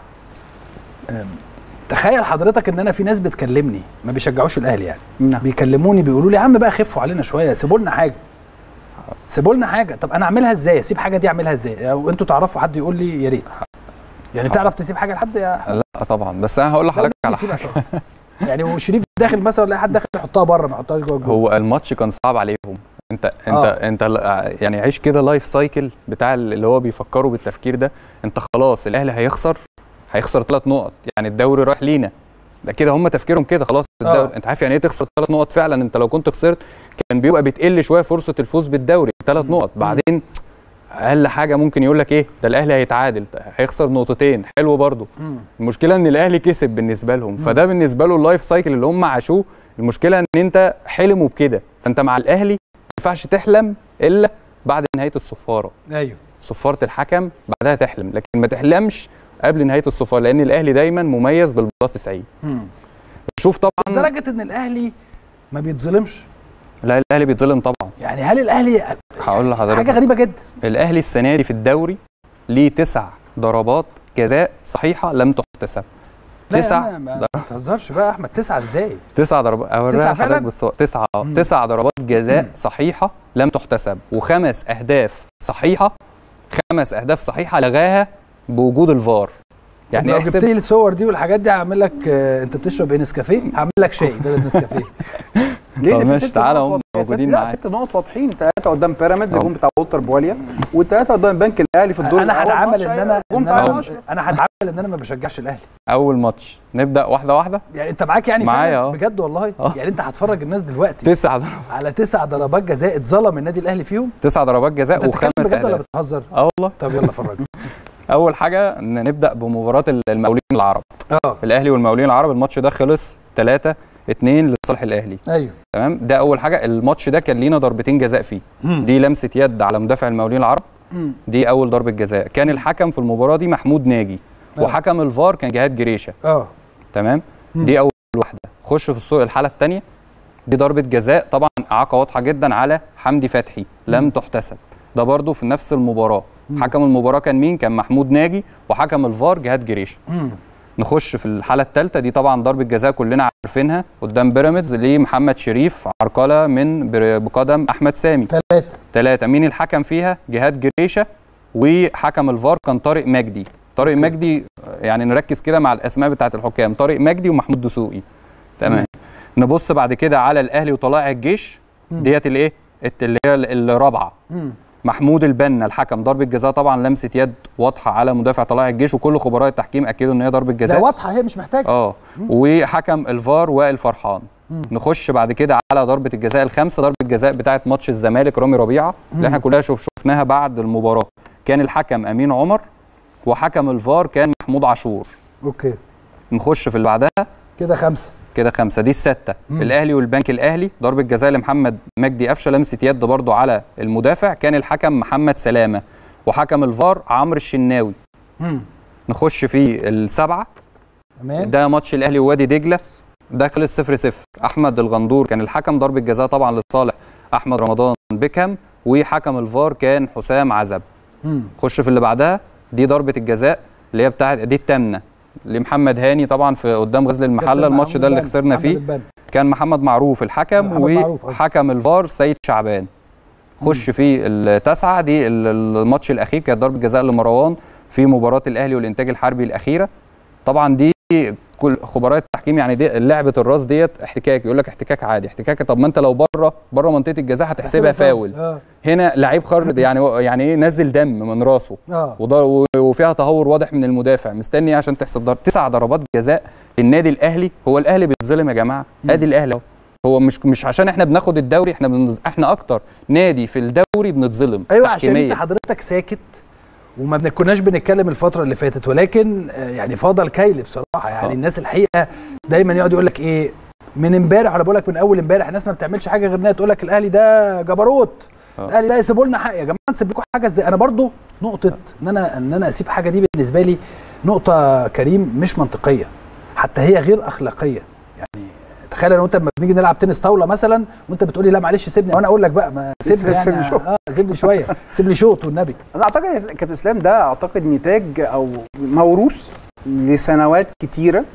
آم، تخيل حضرتك ان انا في ناس بتكلمني ما بيشجعوش الاهلي يعني نعم بيكلموني بيقولوا لي يا عم بقى خفوا علينا شويه سيبوا لنا حاجه سيبوا لنا حاجه طب انا اعملها ازاي اسيب حاجه دي اعملها ازاي او انتوا تعرفوا حد يقول لي يا ريت يعني تعرف تسيب حاجه لحد يا لا طبعا بس انا هقول لحضرتك على يسيبها حاجه شوية. يعني وشريف داخل مثلا ولا أي حد داخل يحطها بره ما يحطهاش جوه الجول هو الماتش كان صعب عليهم انت انت آه. آه. انت ل- يعني عيش كده لايف سايكل بتاع اللي هو بيفكروا بالتفكير ده انت خلاص الاهلي هيخسر هيخسر ثلاث نقط يعني الدوري رايح لينا ده كده هم تفكيرهم كده خلاص الدوري آه. انت عارف يعني ايه تخسر ثلاث نقط فعلا انت لو كنت خسرت كان بيبقى بتقل شويه فرصه الفوز بالدوري ثلاث نقط بعدين اقل حاجه ممكن يقول لك ايه ده الاهلي هيتعادل هيخسر نقطتين حلو برضه المشكله ان الاهلي كسب بالنسبه لهم فده بالنسبه له اللايف سايكل اللي هم عاشوه المشكله ان انت حلموا بكده فانت مع الاهلي ما ينفعش تحلم الا بعد نهايه الصفاره ايوه صفاره الحكم بعدها تحلم لكن ما تحلمش قبل نهايه الصفاره لان الاهلي دايما مميز بالبلس 90 شوف طبعا لدرجه ان الاهلي ما بيتظلمش لا الاهلي بيتظلم طبعا يعني هل الاهلي هقول لحضرتك حاجه غريبه جدا الاهلي السنه دي في الدوري ليه تسع ضربات جزاء صحيحه لم تحتسب لا يا تسع عم، ما ما تهزرش بقى يا احمد تسعه ازاي تسع ضربات تسعة اوريها فعلاً؟ لحضرتك بالصور تسعه آه. مم. تسع ضربات جزاء صحيحه لم تحتسب وخمس اهداف صحيحه خمس اهداف صحيحه لغاها بوجود الفار يعني يعني لو جبت احسب لي الصور دي والحاجات دي هعمل لك آه، انت بتشرب ايه نسكافيه هعمل لك شاي بدل نسكافيه ليه طب في ماشي، ست تعالى نقط هم واضحين يا موجودين ست- لا معاك. ست نقط واضحين ثلاثه قدام بيراميدز أهو. الجون بتاع وولتر بواليا والثلاثه قدام البنك الاهلي في الدور انا الأول. هتعامل ماتش ان أهي، انا جون ان بتاع انا أشرف. انا هتعامل ان انا ما بشجعش الاهلي اول ماتش نبدا واحده واحده يعني انت معاك يعني معايا فعلاً؟ أهو. بجد والله أه. يعني انت هتفرج الناس دلوقتي تسع ضربات على تسع ضربات جزاء اتظلم النادي الاهلي فيهم تسع ضربات جزاء انت بتتكلم وخمس بجد ولا اهداف بتهزر اه والله طب يلا فرجني اول حاجه ان نبدا بمباراه المقاولين العرب اه الاهلي والمقاولين العرب الماتش ده خلص 3 2 لصالح الاهلي ايوه تمام ده اول حاجه الماتش ده كان لينا ضربتين جزاء فيه مم. دي لمسه يد على مدافع المقاولين العرب مم. دي اول ضربه جزاء كان الحكم في المباراه دي محمود ناجي آه. وحكم الفار كان جهاد جريشه اه تمام مم. دي اول واحده خش في الصوره الحاله الثانيه دي ضربه جزاء طبعا اعاقه واضحه جدا على حمدي فتحي لم تحتسب ده برضو في نفس المباراه حكم المباراه كان مين كان محمود ناجي وحكم الفار جهاد جريشه مم. نخش في الحاله الثالثه دي طبعا ضربه جزاء كلنا عارفينها قدام بيراميدز لمحمد شريف عرقله من بر- بقدم احمد سامي ثلاثه ثلاثه مين الحكم فيها جهاد جريشه وحكم الفار كان طارق مجدي طارق مجدي يعني نركز كده مع الاسماء بتاعه الحكام طارق مجدي ومحمود دسوقي تمام نبص بعد كده على الاهلي وطلائع الجيش ديت الايه الت- اللي هي ال- الرابعه مم. محمود البنا الحكم ضربه جزاء طبعا لمسه يد واضحه على مدافع طلائع الجيش وكل خبراء التحكيم اكدوا ان هي ضربه ده جزاء واضحه هي مش محتاجه اه وحكم الفار وائل فرحان نخش بعد كده على ضربه الجزاء الخامسه ضربه الجزاء بتاعه ماتش الزمالك رامي ربيعه اللي احنا كلنا شوف شفناها بعد المباراه كان الحكم امين عمر وحكم الفار كان محمود عاشور اوكي نخش في اللي بعدها كده خمسه كده خمسه دي السته مم. الاهلي والبنك الاهلي ضربه جزاء لمحمد مجدي قفشه لمسه يد برضو على المدافع كان الحكم محمد سلامه وحكم الفار عمرو الشناوي مم. نخش في السبعه تمام ده ماتش الاهلي ووادي دجله ده خلص 0 0 احمد الغندور كان الحكم ضربه جزاء طبعا لصالح احمد رمضان بيكهام وحكم الفار كان حسام عزب مم. خش في اللي بعدها دي ضربه الجزاء اللي هي بتاعت دي الثامنه لمحمد هاني طبعا في قدام غزل المحله كابتن الماتش محمود ده اللي بن- خسرنا محمد فيه البنا. كان محمد معروف الحكم محمد معروف، آه. وحكم الفار سيد شعبان خش في التاسعه دي ال- الماتش الاخير كانت ضربه جزاء لمروان في مباراه الاهلي والانتاج الحربي الاخيره طبعا دي كل خبراء التحكيم يعني دي لعبه الراس ديت احتكاك يقول لك احتكاك عادي احتكاك طب ما انت لو بره بره منطقه الجزاء هتحسبها فاول اه هنا لعيب خرج يعني يعني ايه نزل دم من راسه اه وض- و- وفيها تهور واضح من المدافع مستني إيه عشان تحسب ضرب تسع ضربات جزاء للنادي الاهلي هو الاهلي بيتظلم يا جماعه ادي الاهلي اهو هو مش مش عشان احنا بناخد الدوري احنا بنز... احنا اكتر نادي في الدوري بنتظلم ايوه عشان انت تحكيمياً. حضرتك ساكت وما بن- كناش بنتكلم الفتره اللي فاتت ولكن آه، يعني فضل كيل بصراحه يعني آه. الناس الحقيقه دايما يقعد يقول لك ايه من امبارح ولا بقول لك من اول امبارح الناس ما بتعملش حاجه غير انها تقول لك الاهلي ده جبروت آه. الاهلي ده يسيبوا لنا حاجه يا جماعه نسيب لكم حاجه ازاي انا برضو نقطه ان انا ان انا اسيب حاجه دي بالنسبه لي نقطه كريم مش منطقيه حتى هي غير اخلاقيه يعني تخيل انا وانت لما بنيجي نلعب تنس طاوله مثلا وانت بتقولي لا معلش سيبني وانا اقول لك بقى ما سيبني سيب لي يعني شوط. اه سيب لي شويه سيب لي شوط والنبي انا اعتقد يا كابتن اسلام ده اعتقد نتاج او موروث لسنوات كتيره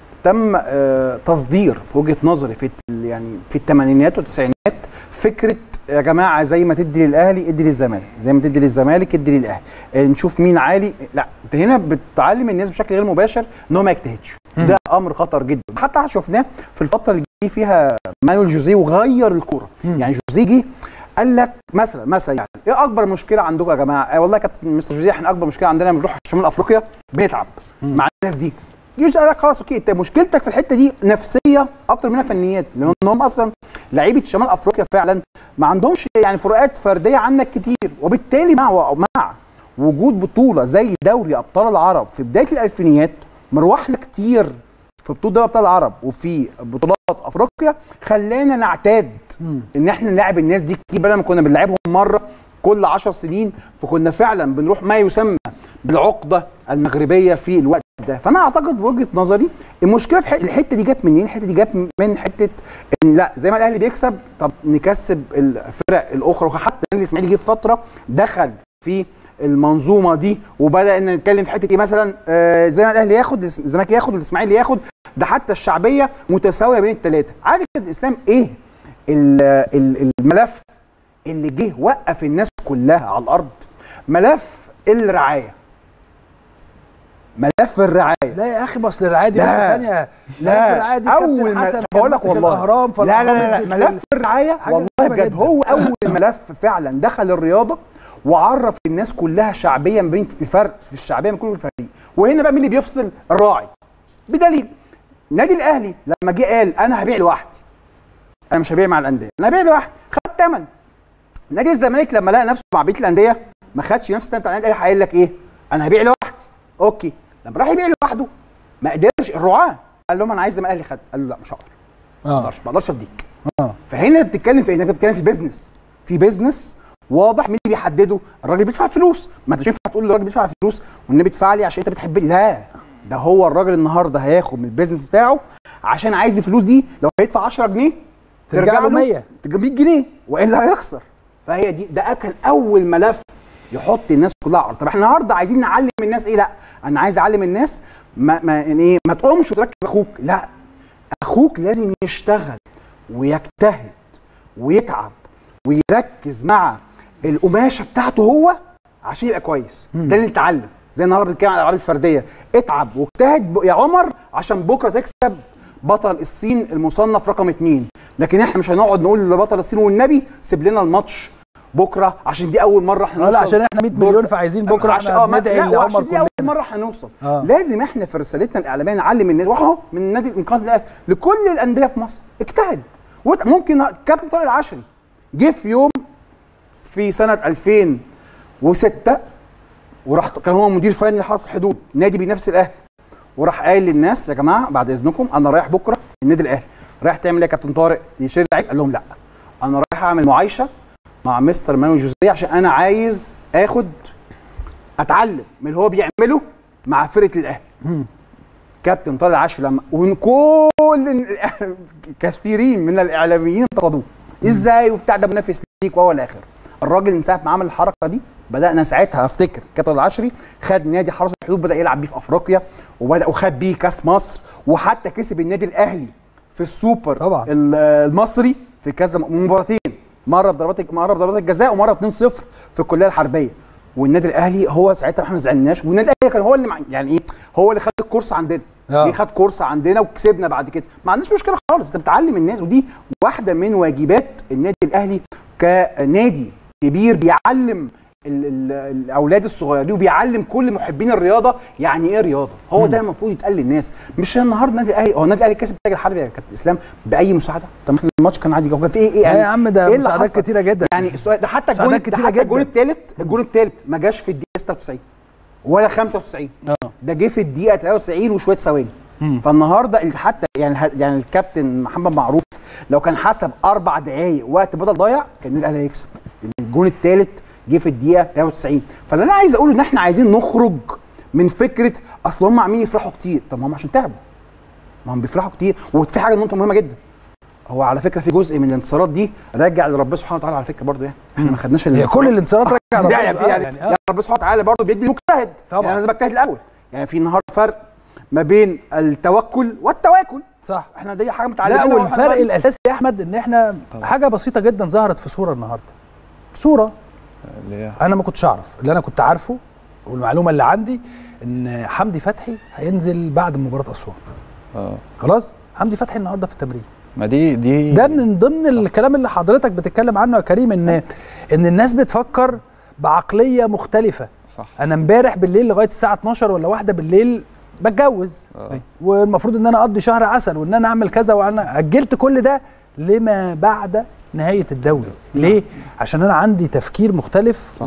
تم آه، تصدير في وجهه نظري في ال- يعني في الثمانينات والتسعينات فكره يا جماعه زي ما تدي للاهلي ادي للزمالك زي ما تدي للزمالك ادي للاهلي آه، نشوف مين عالي لا انت هنا بتعلم الناس بشكل غير مباشر ان هو ما يجتهدش ده امر خطر جدا حتى شفناه في الفتره اللي جه فيها مانويل جوزيه وغير الكوره يعني جوزيه جه قال لك مثلا مثلا يعني ايه اكبر مشكله عندكم يا جماعه؟ آه والله يا كابتن مستر جوزيه احنا اكبر مشكله عندنا لما بنروح شمال افريقيا بنتعب مع الناس دي يجي قال لك خلاص اوكي انت مشكلتك في الحته دي نفسيه اكتر منها فنيات لان هم اصلا لعيبه شمال افريقيا فعلا ما عندهمش يعني فروقات فرديه عنك كتير وبالتالي مع مع وجود بطوله زي دوري ابطال العرب في بدايه الالفينيات مروحنا كتير في بطوله دوري ابطال العرب وفي بطولات افريقيا خلانا نعتاد ان احنا نلعب الناس دي كتير بدل ما كنا بنلعبهم مره كل 10 سنين فكنا فعلا بنروح ما يسمى بالعقده المغربيه في الوقت ده فانا اعتقد بوجهه نظري المشكله في ح- الحته دي جت منين الحته دي جت من حته ان لا زي ما الاهلي بيكسب طب نكسب الفرق الاخرى وحتى النادي الاسماعيلي جه في فتره دخل في المنظومه دي وبدا ان نتكلم في حته ايه مثلا آه زي ما الاهلي ياخد الإس- الزمالك ياخد والاسماعيلي ياخد ده حتى الشعبيه متساويه بين الثلاثه عارف كده الاسلام ايه ال- ال- الملف اللي جه وقف الناس كلها على الارض ملف الرعايه ملف الرعايه لا يا اخي بس الرعايه دي لا. قصة ثانيه لا الرعايه دي اول كابتن ما حسن بقول لك كان ماسك والله الاهرام لا لا فالأهرام لا, ادت لا ملف الرعايه حاجة والله غريبة بجد جدا. هو اول ملف فعلا دخل الرياضه وعرف الناس كلها شعبيا بين الفرق في الشعبيه من كل فريق وهنا بقى مين اللي بيفصل الراعي بدليل النادي الاهلي لما جه قال انا هبيع لوحدي انا مش هبيع مع الانديه انا هبيع لوحدي خد ثمن نادي الزمالك لما لقى نفسه مع بقيه الانديه ما خدش نفس الثمن بتاع النادي الاهلي قال لك ايه انا هبيع لوحدي اوكي لما راح يبيع لوحده ما قدرش الرعاه قال لهم انا عايز زي ما الاهلي خد قال له لا مش هقدر ما اه اقدرش ما اقدرش اديك اه فهنا بتتكلم في ايه؟ انك بتتكلم في بيزنس في بيزنس واضح مين اللي بيحدده؟ الراجل بيدفع فلوس ما انت مش ينفع تقول للراجل بيدفع فلوس والنبي ادفع لي عشان انت بتحبني لا ده هو الراجل النهارده هياخد من البيزنس بتاعه عشان عايز الفلوس دي لو هيدفع 10 جنيه ترجع له 100. ترجع 100 جنيه والا هيخسر فهي دي ده كان اول ملف يحط الناس كلها على الأرض. طب احنا النهارده عايزين نعلم الناس ايه لا انا عايز اعلم الناس ما, ما يعني ايه ما تقومش وتركب اخوك لا اخوك لازم يشتغل ويجتهد ويتعب ويركز مع القماشه بتاعته هو عشان يبقى كويس ده اللي نتعلم زي النهارده بنتكلم على الالعاب الفرديه اتعب واجتهد ب- يا عمر عشان بكره تكسب بطل الصين المصنف رقم اتنين لكن احنا مش هنقعد نقول لبطل الصين والنبي سيب لنا الماتش بكره عشان دي اول مره احنا لا نوصل عشان احنا 100 دور- مليون فعايزين بكره عشان احنا اه ما- ندعي لا وعشان لعمر دي اول كلنا مره هنوصل آه. لازم احنا في رسالتنا الاعلاميه نعلم الناس واهو من نادي من قناه الاهلي لكل الانديه في مصر اجتهد وت- ممكن كابتن طارق العشري جه في يوم في سنه 2006 وراح كان هو مدير فني لحرس الحدود نادي بينافس الاهلي وراح قايل للناس يا جماعه بعد اذنكم انا رايح بكره النادي الاهلي رايح تعمل ايه يا كابتن طارق تشتري لعيب قال لهم لا انا رايح اعمل معايشه مع مستر مانويل جوزيه عشان انا عايز اخد اتعلم من اللي هو بيعمله مع فرقه الاهلي كابتن طارق العشري لما وكل كثيرين من الاعلاميين انتقدوه ازاي وبتاع ده منافس ليك وهو الاخر الراجل من ساعه ما عمل الحركه دي بدانا ساعتها افتكر كابتن العشري خد نادي حرس الحدود بدا يلعب بيه في افريقيا وبدا وخد بيه كاس مصر وحتى كسب النادي الاهلي في السوبر طبعا. ال- المصري في كذا م- مباراتين مره بضربات مره بضربات الجزاء ومره 2-0 في الكليه الحربيه والنادي الاهلي هو ساعتها احنا ما زعلناش والنادي الاهلي كان هو اللي مع... يعني ايه هو اللي خد الكورس عندنا آه. جه خد كورس عندنا وكسبنا بعد كده ما عندناش مشكله خالص انت بتعلم الناس ودي واحده من واجبات النادي الاهلي كنادي كبير بيعلم ال- ال- الاولاد الصغيرين وبيعلم كل محبين الرياضه يعني ايه رياضه هو ده المفروض يتقال للناس مش النهارده النادي الاهلي هو النادي الاهلي كسب التاج الحربي يا كابتن اسلام باي مساعده طب ما احنا الماتش كان عادي جدا في ايه ايه لا يا عم ده إيه اللي مساعدات حصل؟ كتيره جدا يعني السؤال ده حتى الجون مساعدات ده كتيرة حتى الجون جدا. الثالث الجون الثالث ما جاش في الدقيقه 96 ولا 95 اه ده جه في الدقيقه 93 وشويه ثواني فالنهارده اللي حتى يعني ه- يعني الكابتن محمد معروف لو كان حسب اربع دقائق وقت بدل ضايع كان النادي الاهلي هيكسب لأن الجون الثالث جه في الدقيقه 93 فاللي انا عايز اقوله ان احنا عايزين نخرج من فكره اصل هم عاملين يفرحوا كتير طب ما هم عشان تعبوا ما هم بيفرحوا كتير وفي حاجه نقطه مهمه جدا هو على فكره في جزء من الانتصارات دي راجع لربنا سبحانه وتعالى على فكره برضه يعني احنا ما خدناش هي كل الانتصارات راجعه يعني لربنا يعني, سبحانه يعني, ربنا سبحانه وتعالى برضه بيدي المجتهد طبعا. يعني انا لازم اجتهد الاول يعني في النهارده فرق ما بين التوكل والتواكل صح احنا دي حاجه لا متعلمينها واحنا والفرق صغيرين. الاساسي يا احمد ان احنا حاجه بسيطه جدا ظهرت في صوره النهارده صوره اللي هي انا ما كنتش اعرف اللي انا كنت عارفه والمعلومه اللي عندي ان حمدي فتحي هينزل بعد مباراه اسوان اه خلاص حمدي فتحي النهارده في التمرين ما دي دي ده من ضمن الكلام اللي حضرتك بتتكلم عنه يا كريم ان ان الناس بتفكر بعقليه مختلفه صح انا امبارح بالليل لغايه الساعه 12 ولا واحدة بالليل بتجوز آه. والمفروض ان انا اقضي شهر عسل وان انا اعمل كذا وانا اجلت كل ده لما بعد نهايه الدوري ليه عشان انا عندي تفكير مختلف صح.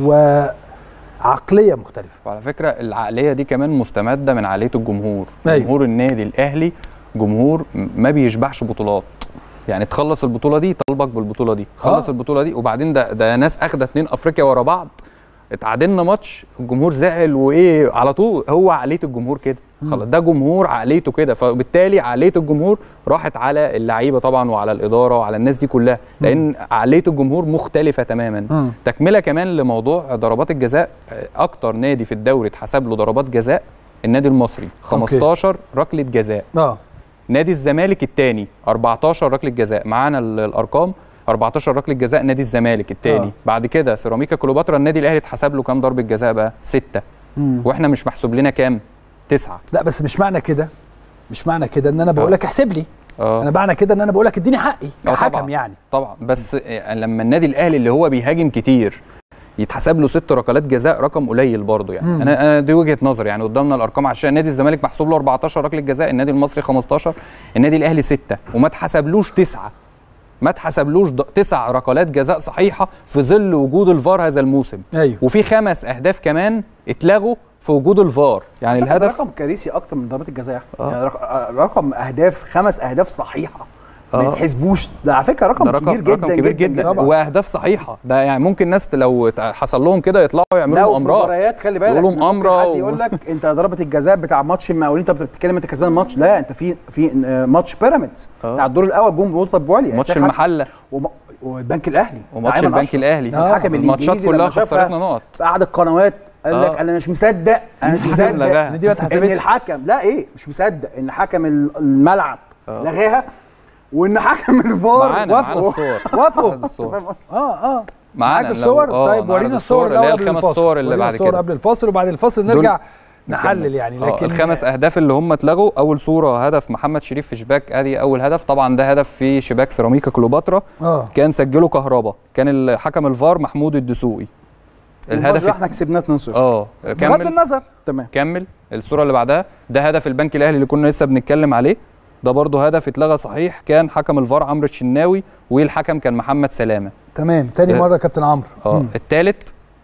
وعقليه مختلفه وعلى فكره العقليه دي كمان مستمده من عقليه الجمهور أيوة. جمهور النادي الاهلي جمهور م- ما بيشبعش بطولات يعني تخلص البطوله دي طالبك بالبطوله دي خلص آه. البطوله دي وبعدين ده ده ناس اخده اتنين افريقيا ورا بعض اتعادلنا ماتش الجمهور زعل وايه على طول هو عقليه الجمهور كده خلاص ده جمهور عقليته كده فبالتالي عقليه الجمهور راحت على اللعيبه طبعا وعلى الاداره وعلى الناس دي كلها لان عقليه الجمهور مختلفه تماما مم. تكمله كمان لموضوع ضربات الجزاء آه، اكتر نادي في الدوري اتحسب له ضربات جزاء النادي المصري 15 ركله جزاء اه نادي الزمالك الثاني 14 ركله جزاء معانا ال- الارقام 14 ركله جزاء نادي الزمالك الثاني آه. بعد كده سيراميكا كليوباترا النادي الاهلي اتحسب له كام ضربه جزاء بقى ستة مم. واحنا مش محسوب لنا كام تسعة لا بس مش معنى كده مش معنى كده ان انا بقول لك احسب لي اه انا معنى كده ان انا بقول لك اديني حقي آه كحكم طبعاً. يعني طبعا بس آه، لما النادي الاهلي اللي هو بيهاجم كتير يتحسب له ست ركلات جزاء رقم قليل برضه يعني مم. انا انا دي وجهه نظري يعني قدامنا الارقام عشان نادي الزمالك محسوب له 14 ركله جزاء النادي المصري 15 النادي الاهلي 6 وما اتحسبلوش تسعه ما اتحسبلوش ض- تسع ركلات جزاء صحيحه في ظل وجود الفار هذا الموسم ايوه وفي خمس اهداف كمان اتلغوا في وجود الفار يعني ده الهدف رقم كارثي اكتر من ضربات الجزاء آه. يعني رق- آه، رقم اهداف خمس اهداف صحيحه ما آه. يتحسبوش ده على فكره رقم, ده رقم كبير جدا رقم كبير جدا, طبعاً. واهداف صحيحه ده يعني ممكن ناس لو ت- حصل لهم كده يطلعوا يعملوا لو في مؤامرات مباريات خلي بالك يقولوا ممكن مؤامره حد و- يقول لك انت ضربه الجزاء بتاع ماتش المقاولين انت بتتكلم انت كسبان الماتش لا انت في في آه، ماتش بيراميدز آه. بتاع الدور الاول جم بنقطه بوالي ماتش حسين حكم. المحله وم- والبنك الاهلي وماتش أيمن البنك أشرف. الاهلي آه. الحكم الماتشات الانجليزي كلها لما شافها خسرتنا نقط في قعد القنوات قال لك آه. انا مش مصدق انا مش مصدق لغاها. إن دي ما ان اتحسبتش الحكم لا ايه مش مصدق ان حكم ال- الملعب آه. لغاها وان حكم الفار معانا معانا وافقوا الصور وافقوا معانا الصور فاهم قصدي؟ اه اه معانا معاك لو- الصور آه، طيب نعرض ورينا الصور اللي هي الاول قبل الخمس الفاصل صور اللي ورينا بعد الصور كده قبل الفاصل وبعد الفاصل دول- نرجع نحلل يعني آه، لكن الخمس اهداف اللي هم اتلغوا اول صوره هدف محمد شريف في شباك ادي اول هدف طبعا ده هدف في شباك سيراميكا كليوباترا اه كان سجله كهربا كان الحكم الفار محمود الدسوقي الهدف الهدف احنا كسبناه 2-0 اه بغض كمل النظر تمام كمل الصوره اللي بعدها ده هدف البنك الاهلي اللي كنا لسه بنتكلم عليه ده برضه هدف اتلغى صحيح كان حكم الفار عمرو الشناوي والحكم كان محمد سلامه تمام تاني آه. مره كابتن عمرو اه مم. الثالث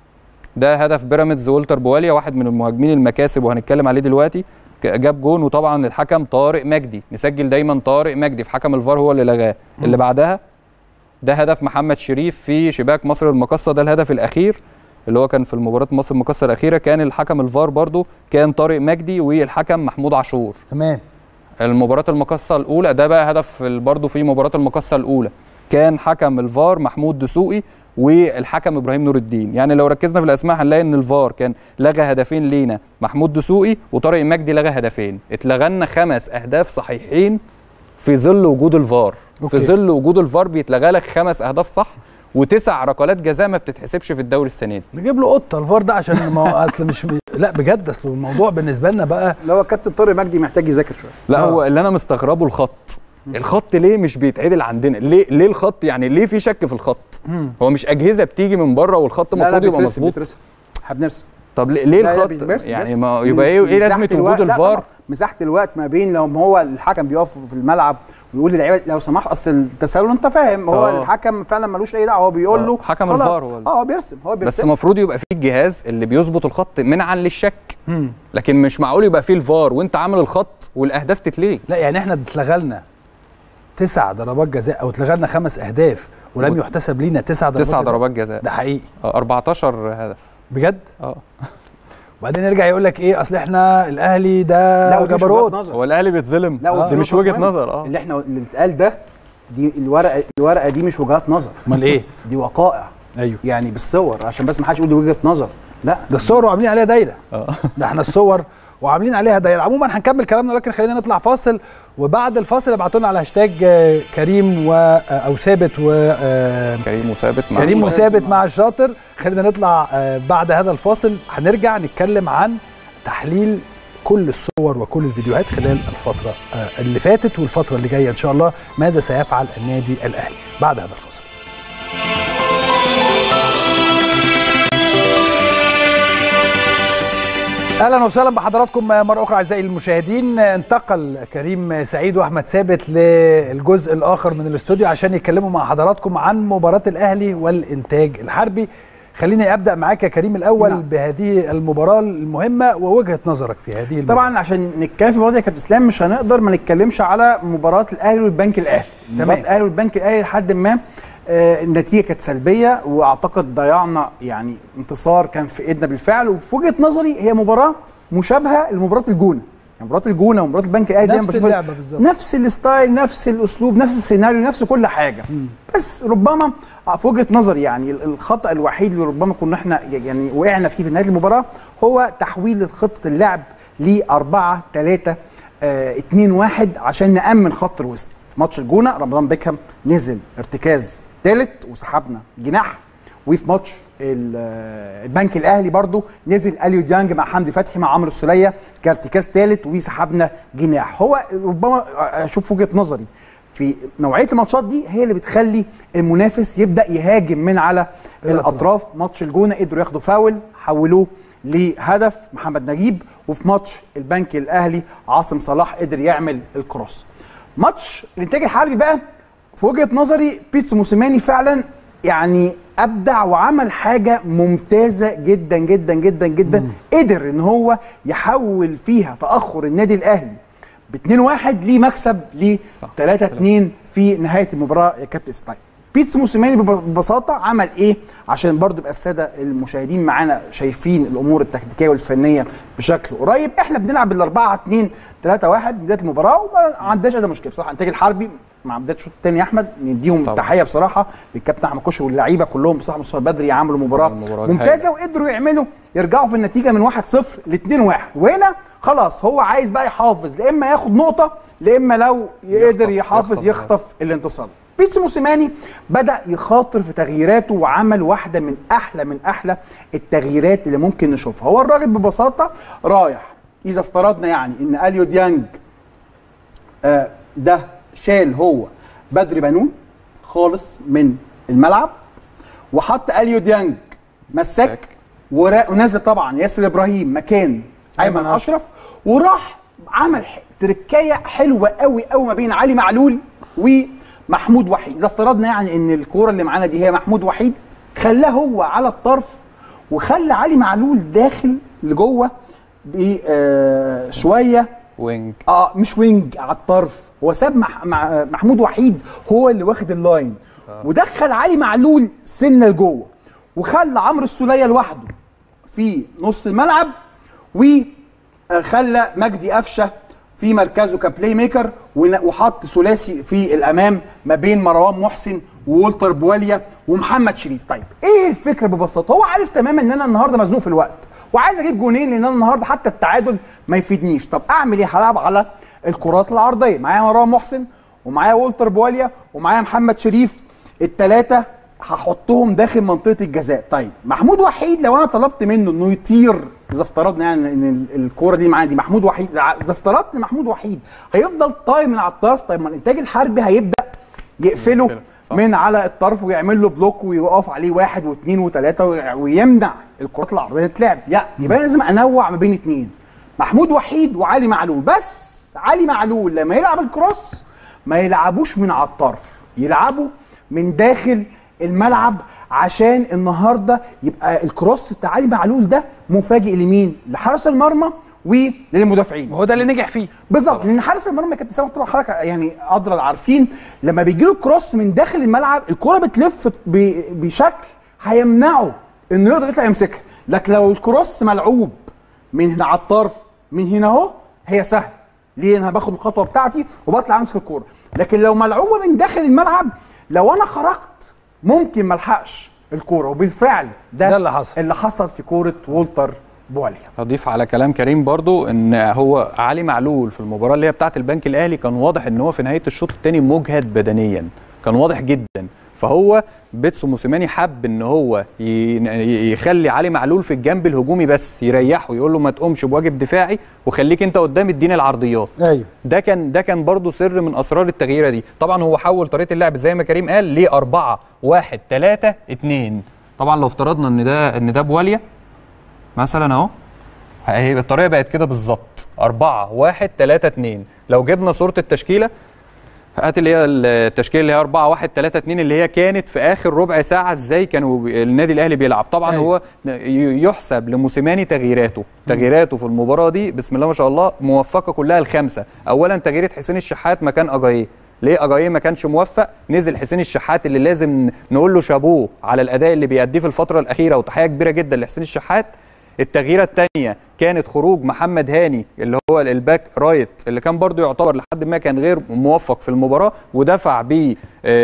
ده هدف بيراميدز والتر بواليا واحد من المهاجمين المكاسب وهنتكلم عليه دلوقتي ك- جاب جون وطبعا الحكم طارق مجدي نسجل دايما طارق مجدي في حكم الفار هو اللي لغاه اللي بعدها ده هدف محمد شريف في شباك مصر المقصه ده الهدف الاخير اللي هو كان في المباراه مصر المقصه الاخيره كان الحكم الفار برضو كان طارق مجدي والحكم محمود عاشور تمام المباراة المقصة الأولى ده بقى هدف برضه في مباراة المقصة الأولى كان حكم الفار محمود دسوقي والحكم ابراهيم نور الدين يعني لو ركزنا في الاسماء هنلاقي ان الفار كان لغى هدفين لينا محمود دسوقي وطارق مجدي لغى هدفين اتلغى خمس اهداف صحيحين في ظل وجود الفار أوكي. في ظل وجود الفار بيتلغى لك خمس اهداف صح وتسع ركلات جزاء ما بتتحسبش في الدوري السنه دي نجيب له قطه الفار ده عشان ما هو اصل مش لا بجد اصل الموضوع بالنسبه لنا بقى اللي هو كابتن طارق مجدي محتاج يذاكر شويه لا آه. هو اللي انا مستغربه الخط الخط ليه مش بيتعدل عندنا ليه ليه الخط يعني ليه في شك في الخط هو مش اجهزه بتيجي من بره والخط لا، لا، المفروض يبقى بيترسم- مظبوط بيترسم. احنا بنرسم طب ليه, ليه لا، لا، الخط بيترسم- يعني بيترسم. ما يبقى ايه ايه مساحة لازمه الوقت- وجود لا، الفار طبعاً. مساحه الوقت ما بين لو ما هو الحكم بيقف في الملعب ويقول للعيبه لو سمحت اصل التسلل انت فاهم هو آه. الحكم فعلا ملوش اي دعوه هو بيقول آه. له حكم خلاص. الفار هو ال- اه هو بيرسم هو بس بيرسم المفروض يبقى في الجهاز اللي بيظبط الخط منعا للشك مم. لكن مش معقول يبقى فيه الفار وانت عامل الخط والاهداف تتلغي لا يعني احنا اتلغى لنا تسع ضربات جزاء او اتلغى لنا خمس اهداف ولم وت- يحتسب لينا تسع ضربات تسع جزاء. ضربات جزاء ده حقيقي آه، 14 هدف بجد اه وبعدين يرجع يقول لك ايه اصل احنا الاهلي ده لا ودي مش وجهة جبروت نظر. هو الاهلي بيتظلم لا دي ودي مش نقطة وجهه مهمة. نظر اه اللي احنا اللي اتقال ده دي الورقه الورقه دي مش وجهات نظر امال ايه دي وقائع ايوه يعني بالصور عشان بس ما حدش يقول دي وجهه نظر لا ده الصور وعاملين عليها دايره اه ده احنا الصور وعاملين عليها دايره عموما هنكمل كلامنا لكن خلينا نطلع فاصل وبعد الفاصل ابعتوا لنا على هاشتاج آه، كريم و آه، او ثابت و آه، كريم وثابت مع كريم وثابت وثابت مع- مع الشاطر خلينا نطلع آه، بعد هذا الفاصل هنرجع نتكلم عن تحليل كل الصور وكل الفيديوهات خلال الفترة آه، اللي فاتت والفترة اللي جاية إن شاء الله ماذا سيفعل النادي الأهلي بعد هذا الفاصل اهلا وسهلا بحضراتكم مره اخرى اعزائي المشاهدين انتقل كريم سعيد واحمد ثابت للجزء الاخر من الاستوديو عشان يتكلموا مع حضراتكم عن مباراه الاهلي والانتاج الحربي خليني ابدا معاك يا كريم الاول نعم. بهذه المباراه المهمه ووجهه نظرك في هذه المباراه طبعا عشان نتكلم في الموضوع ده يا كابتن اسلام مش هنقدر ما نتكلمش على مباراه الاهلي والبنك الاهلي مباراه الاهلي والبنك الاهلي لحد ما آه، النتيجه كانت سلبيه واعتقد ضيعنا يعني انتصار كان في ايدنا بالفعل وفي وجهه نظري هي مباراه مشابهه لمباراه الجونه يعني مباراه الجونه ومباراه البنك الاهلي دايما نفس بشوفها اللعبة بالظبط. نفس الستايل نفس الاسلوب نفس السيناريو نفس كل حاجه بس ربما في وجهه نظري يعني ال- الخطا الوحيد اللي ربما كنا احنا يعني وقعنا فيه في نهايه المباراه هو تحويل خطه اللعب ل 4 3 2 1 عشان نامن خط الوسط في ماتش الجونه رمضان بيكهام نزل ارتكاز ثالث وسحبنا جناح وفي ماتش ال- آه، البنك الاهلي برضو نزل اليو ديانج مع حمدي فتحي مع عمرو السوليه كارتكاز ثالث وسحبنا جناح هو ربما اشوف وجهه نظري في نوعيه الماتشات دي هي اللي بتخلي المنافس يبدا يهاجم من على الاطراف ماتش الجونه قدروا ياخدوا فاول حولوه لهدف محمد نجيب وفي ماتش البنك الاهلي عاصم صلاح قدر يعمل الكروس ماتش الانتاج الحربي بقى في وجهه نظري بيتسو موسيماني فعلا يعني ابدع وعمل حاجه ممتازه جدا جدا جدا جدا قدر ان هو يحول فيها تاخر النادي الاهلي ب 2 1 لمكسب ل صح. 3 2 في نهايه المباراه يا كابتن اسماعيل بيتسو موسيماني بب- ببساطه عمل ايه عشان برضو يبقى الساده المشاهدين معانا شايفين الامور التكتيكيه والفنيه بشكل قريب احنا بنلعب بال 4 2 3 1 بدايه المباراه وما عندناش اي مشكله بصراحه انتاج الحربي مع بدايه الشوط الثاني يا احمد نديهم طبعا. تحيه بصراحه للكابتن احمد كوشي واللعيبه كلهم بصراحه مصطفى بدري عملوا مباراه المباراة ممتازه وقدروا يعملوا يرجعوا في النتيجه من 1 0 ل 2 1 وهنا خلاص هو عايز بقى يحافظ لا اما ياخد نقطه لا اما لو يقدر يحافظ يخطف. يخطف الانتصار بيتسو موسيماني بدا يخاطر في تغييراته وعمل واحده من احلى من احلى التغييرات اللي ممكن نشوفها هو الراجل ببساطه رايح اذا افترضنا يعني ان اليو ديانج آه، ده شال هو بدر بنون خالص من الملعب وحط اليو ديانج مساك ورا- ونزل طبعا ياسر ابراهيم مكان ايمن أيمن اشرف وراح عمل ح- تركايه حلوه قوي قوي ما بين علي معلول ومحمود وحيد اذا افترضنا يعني ان الكوره اللي معانا دي هي محمود وحيد خلاه هو على الطرف وخلى علي معلول داخل لجوه بشويه وينج اه مش وينج على الطرف هو ساب مح... مع محمود وحيد هو اللي واخد اللاين ودخل علي معلول سنه لجوه وخلى عمرو السوليه لوحده في نص الملعب وخلى مجدي قفشه في مركزه كبلاي ميكر ون- وحط ثلاثي في الامام ما بين مروان محسن وولتر بواليا ومحمد شريف طيب ايه الفكره ببساطه هو عارف تماما ان انا النهارده مزنوق في الوقت وعايز اجيب جونين لان انا النهارده حتى التعادل ما يفيدنيش طب اعمل ايه هلعب على الكرات العرضيه معايا مروان محسن ومعايا وولتر بواليا ومعايا محمد شريف الثلاثه هحطهم داخل منطقه الجزاء طيب محمود وحيد لو انا طلبت منه انه يطير اذا افترضنا يعني ان ال- الكوره دي معايا دي محمود وحيد اذا افترضت ان محمود وحيد هيفضل طاير من على الطرف طيب ما الانتاج الحربي هيبدا يقفله يقفله، صح. من على الطرف ويعمل له بلوك ويقف عليه واحد واثنين وثلاثه وي- ويمنع الكرات العرضيه تتلعب لا يبقى أنا لازم انوع ما بين اثنين محمود وحيد وعلي معلول بس علي معلول لما يلعب الكروس ما يلعبوش من على الطرف يلعبوا من داخل الملعب عشان النهارده يبقى الكروس بتاع علي معلول ده مفاجئ لمين؟ لحارس المرمى وللمدافعين وهو ده اللي نجح فيه بالظبط لان حارس المرمى يا كابتن سامح طبعا حضرتك يعني ادرى العارفين لما بيجي له كروس من داخل الملعب الكره بتلف ب- بشكل هيمنعه انه يقدر يطلع يمسكها لكن لو الكروس ملعوب من هنا على الطرف من هنا اهو هي سهل ليه انا باخد الخطوه بتاعتي وبطلع امسك الكوره لكن لو ملعوبه من داخل الملعب لو انا خرجت ممكن ما الحقش الكوره وبالفعل ده, ده اللي حصل. اللي حصل في كوره وولتر بواليا اضيف على كلام كريم برضو ان هو علي معلول في المباراه اللي هي بتاعه البنك الاهلي كان واضح ان هو في نهايه الشوط الثاني مجهد بدنيا كان واضح جدا فهو بيتسو موسيماني حب ان هو ي- يخلي علي معلول في الجنب الهجومي بس يريحه يقول له ما تقومش بواجب دفاعي وخليك انت قدام اديني العرضيات ايوه ده كان ده كان برضه سر من اسرار التغييره دي طبعا هو حول طريقه اللعب زي ما كريم قال ل 4 1 3 2 طبعا لو افترضنا ان ده ان ده بواليا مثلا اهو هي الطريقه بقت كده بالظبط 4 1 3 2 لو جبنا صوره التشكيله هات اللي هي التشكيله اللي هي 4 1 3 2 اللي هي كانت في اخر ربع ساعه ازاي كانوا بي- النادي الاهلي بيلعب طبعا أيوة. هو ي- يحسب لموسيماني تغييراته تغييراته في المباراه دي بسم الله ما شاء الله موفقه كلها الخمسه اولا تغييره حسين الشحات مكان اجاييه ليه اجاييه ما كانش موفق نزل حسين الشحات اللي لازم نقول له شابوه على الاداء اللي بيأديه في الفتره الاخيره وتحيه كبيره جدا لحسين الشحات التغييره الثانيه كانت خروج محمد هاني اللي هو الباك رايت اللي كان برضو يعتبر لحد ما كان غير موفق في المباراه ودفع ب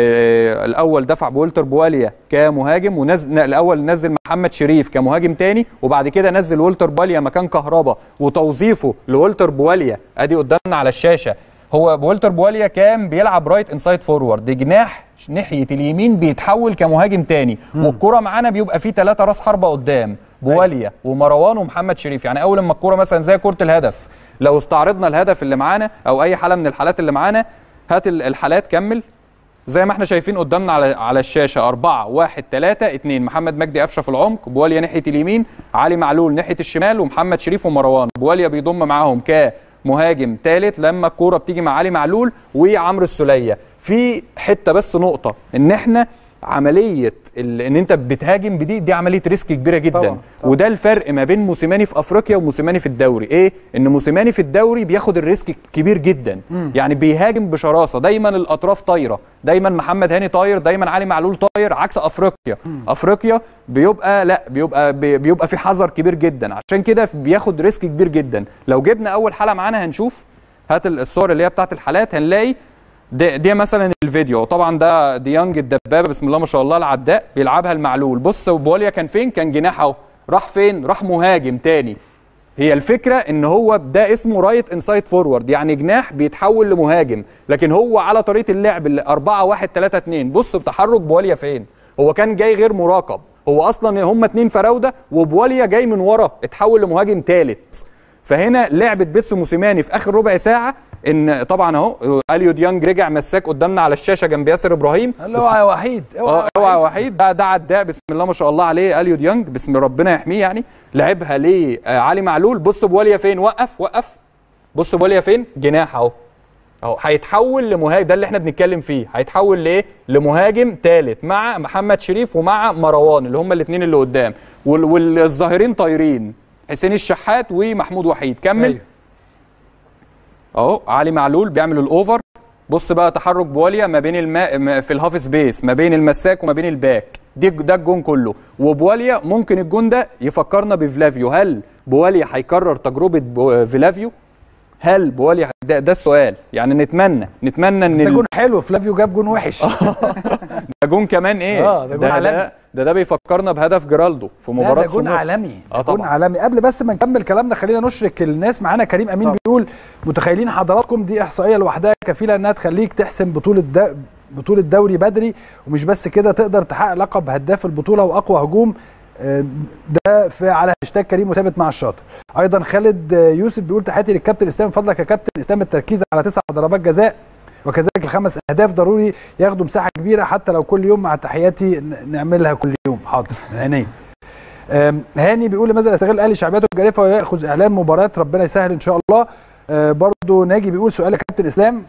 الاول دفع بولتر بواليا كمهاجم ونزل الاول نزل محمد شريف كمهاجم تاني وبعد كده نزل ولتر بواليا مكان كهربا وتوظيفه لولتر بواليا ادي قدامنا على الشاشه هو بولتر بواليا كان بيلعب رايت انسايد فورورد جناح ناحيه اليمين بيتحول كمهاجم تاني والكره معانا بيبقى فيه ثلاثه راس حربه قدام بواليا ومروان ومحمد شريف يعني اول ما الكوره مثلا زي كره الهدف لو استعرضنا الهدف اللي معانا او اي حاله من الحالات اللي معانا هات ال- الحالات كمل زي ما احنا شايفين قدامنا على على الشاشه 4 1 3 2 محمد مجدي قفشه في العمق بواليا ناحيه اليمين علي معلول ناحيه الشمال ومحمد شريف ومروان بواليا بيضم معاهم كمهاجم ثالث لما الكوره بتيجي مع علي معلول وعمرو السوليه في حته بس نقطه ان احنا عمليه ال- ان انت بتهاجم بدي دي عمليه ريسك كبيره جدا طبعاً، طبعاً. وده الفرق ما بين موسيماني في افريقيا وموسيماني في الدوري ايه ان موسيماني في الدوري بياخد الريسك كبير جدا يعني بيهاجم بشراسه دايما الاطراف طايره دايما محمد هاني طاير دايما علي معلول طاير عكس افريقيا افريقيا بيبقى لا بيبقى بي- بيبقى في حذر كبير جدا عشان كده بياخد ريسك كبير جدا لو جبنا اول حاله معانا هنشوف هات الصور اللي هي بتاعت الحالات هنلاقي دي, دي مثلا الفيديو طبعا ده ديانج الدبابه بسم الله ما شاء الله العداء بيلعبها المعلول بص بوليا كان فين كان جناح اهو راح فين راح مهاجم تاني هي الفكره ان هو ده اسمه رايت انسايد فورورد يعني جناح بيتحول لمهاجم لكن هو على طريقه اللعب اللي 4 1 3 2 بص بتحرك بواليا فين هو كان جاي غير مراقب هو اصلا هم اتنين فراوده وبواليا جاي من ورا اتحول لمهاجم ثالث فهنا لعبه بيتسو موسيماني في اخر ربع ساعه ان طبعا اهو اليو ديانج رجع مساك قدامنا على الشاشه جنب ياسر ابراهيم اللي هو وحيد اه اوعى وحيد ده ده عداء بسم الله ما شاء الله عليه اليو ديانج بسم ربنا يحميه يعني لعبها ليه آه علي معلول بص بواليا فين وقف وقف بص بواليا فين جناح اهو اهو هيتحول لمهاجم ده اللي احنا بنتكلم فيه هيتحول لايه لمهاجم ثالث مع محمد شريف ومع مروان اللي هم الاثنين اللي قدام وال- والظاهرين طايرين حسين الشحات ومحمود وحيد كمل أيوه. اهو علي معلول بيعمل الاوفر بص بقى تحرك بواليا ما بين الماء ما- في الهاف سبيس ما بين المساك وما بين الباك دي ده الجون كله وبواليا ممكن الجون ده يفكرنا بفلافيو هل بواليا هيكرر تجربه بو- فلافيو هل بواليا ده, ده السؤال يعني نتمنى نتمنى ان ده ال- جون حلو فلافيو جاب جون وحش ده جون كمان ايه آه، ده جون ده, عالمي. ده, ده ده بيفكرنا بهدف جيرالدو في لا، مباراه ده جون سموحة. عالمي اه ده جون طبعا عالمي قبل بس ما نكمل كلامنا خلينا نشرك الناس معانا كريم امين طبعا. بيقول متخيلين حضراتكم دي احصائيه لوحدها كفيله انها تخليك تحسم بطوله دا بطوله دوري بدري ومش بس كده تقدر تحقق لقب هداف البطوله واقوى هجوم آه، ده في على هاشتاج كريم وثابت مع الشاطر ايضا خالد آه، يوسف بيقول تحياتي للكابتن اسلام من فضلك يا كابتن اسلام التركيز على تسع ضربات جزاء وكذلك الخمس اهداف ضروري ياخدوا مساحه كبيره حتى لو كل يوم مع تحياتي ن- نعملها كل يوم حاضر من عينيا أم، هاني بيقول لماذا لا يستغل الاهلي شعبيته الجارفه وياخذ اعلان مباراه ربنا يسهل ان شاء الله أه، برضو ناجي بيقول سؤال يا كابتن اسلام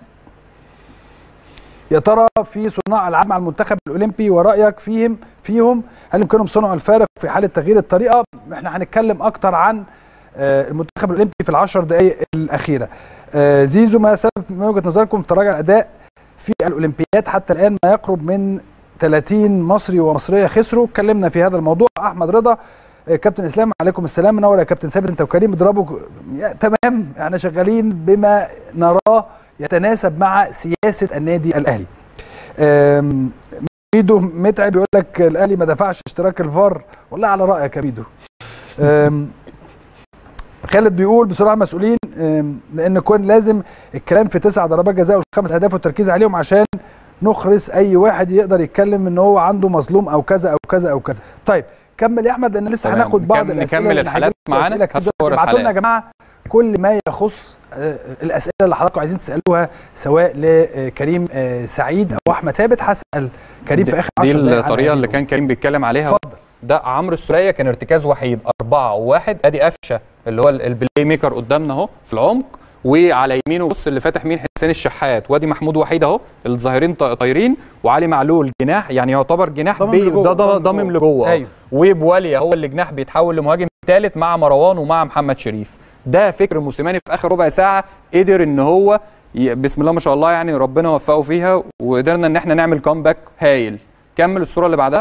يا ترى في صناع العاب مع المنتخب الاولمبي ورايك فيهم فيهم هل يمكنهم صنع الفارق في حاله تغيير الطريقه احنا هنتكلم اكتر عن آه، المنتخب الاولمبي في العشر دقائق الاخيره آه، زيزو ما سبب من وجهه نظركم في تراجع الاداء في الاولمبياد حتى الان ما يقرب من 30 مصري ومصريه خسروا اتكلمنا في هذا الموضوع احمد رضا آه، كابتن اسلام عليكم السلام منور يا كابتن ثابت انت وكريم اضربوا يا تمام احنا شغالين بما نراه يتناسب مع سياسه النادي الاهلي آم، ميدو متعب بيقول لك الاهلي ما دفعش اشتراك الفار والله على رايك يا ميدو آم، خالد بيقول بصراحه مسؤولين آم، لان كون لازم الكلام في تسع ضربات جزاء والخمس اهداف والتركيز عليهم عشان نخرس اي واحد يقدر يتكلم ان هو عنده مظلوم او كذا او كذا او كذا طيب كمل يا احمد لان لسه تمام. هناخد بعض نكمل- الاسئله نكمل لأن الحالات هيجيلكوا معانا. أسئلة كتير. هصور ابعتوا لنا يا الحالات. جماعه كل ما يخص آه، الاسئله اللي حضراتكم عايزين تسالوها سواء لكريم آه، سعيد او احمد ثابت هسال كريم في اخر دي 10 دقايق عن الطريقه هذه اللي كان كريم بيتكلم عليها اتفضل ده عمرو السوليه كان ارتكاز وحيد أربعة وواحد ادي قفشه اللي هو ال- البلاي ميكر قدامنا اهو في العمق وعلى يمينه بص اللي فاتح مين حسين الشحات وادي محمود وحيد اهو الظاهرين ط- طايرين وعلي معلول جناح يعني يعتبر جناح ضامم بي- لجوه، ده- ده ضامم ضامم لجوه. لجوه أيوه. ايوه وبواليا هو اللي جناح بيتحول لمهاجم ثالث مع مروان ومع محمد شريف ده فكر موسيماني في اخر ربع ساعه قدر ان هو ي- بسم الله ما شاء الله يعني ربنا وفقه فيها وقدرنا ان احنا نعمل كومباك هايل كمل الصوره اللي بعدها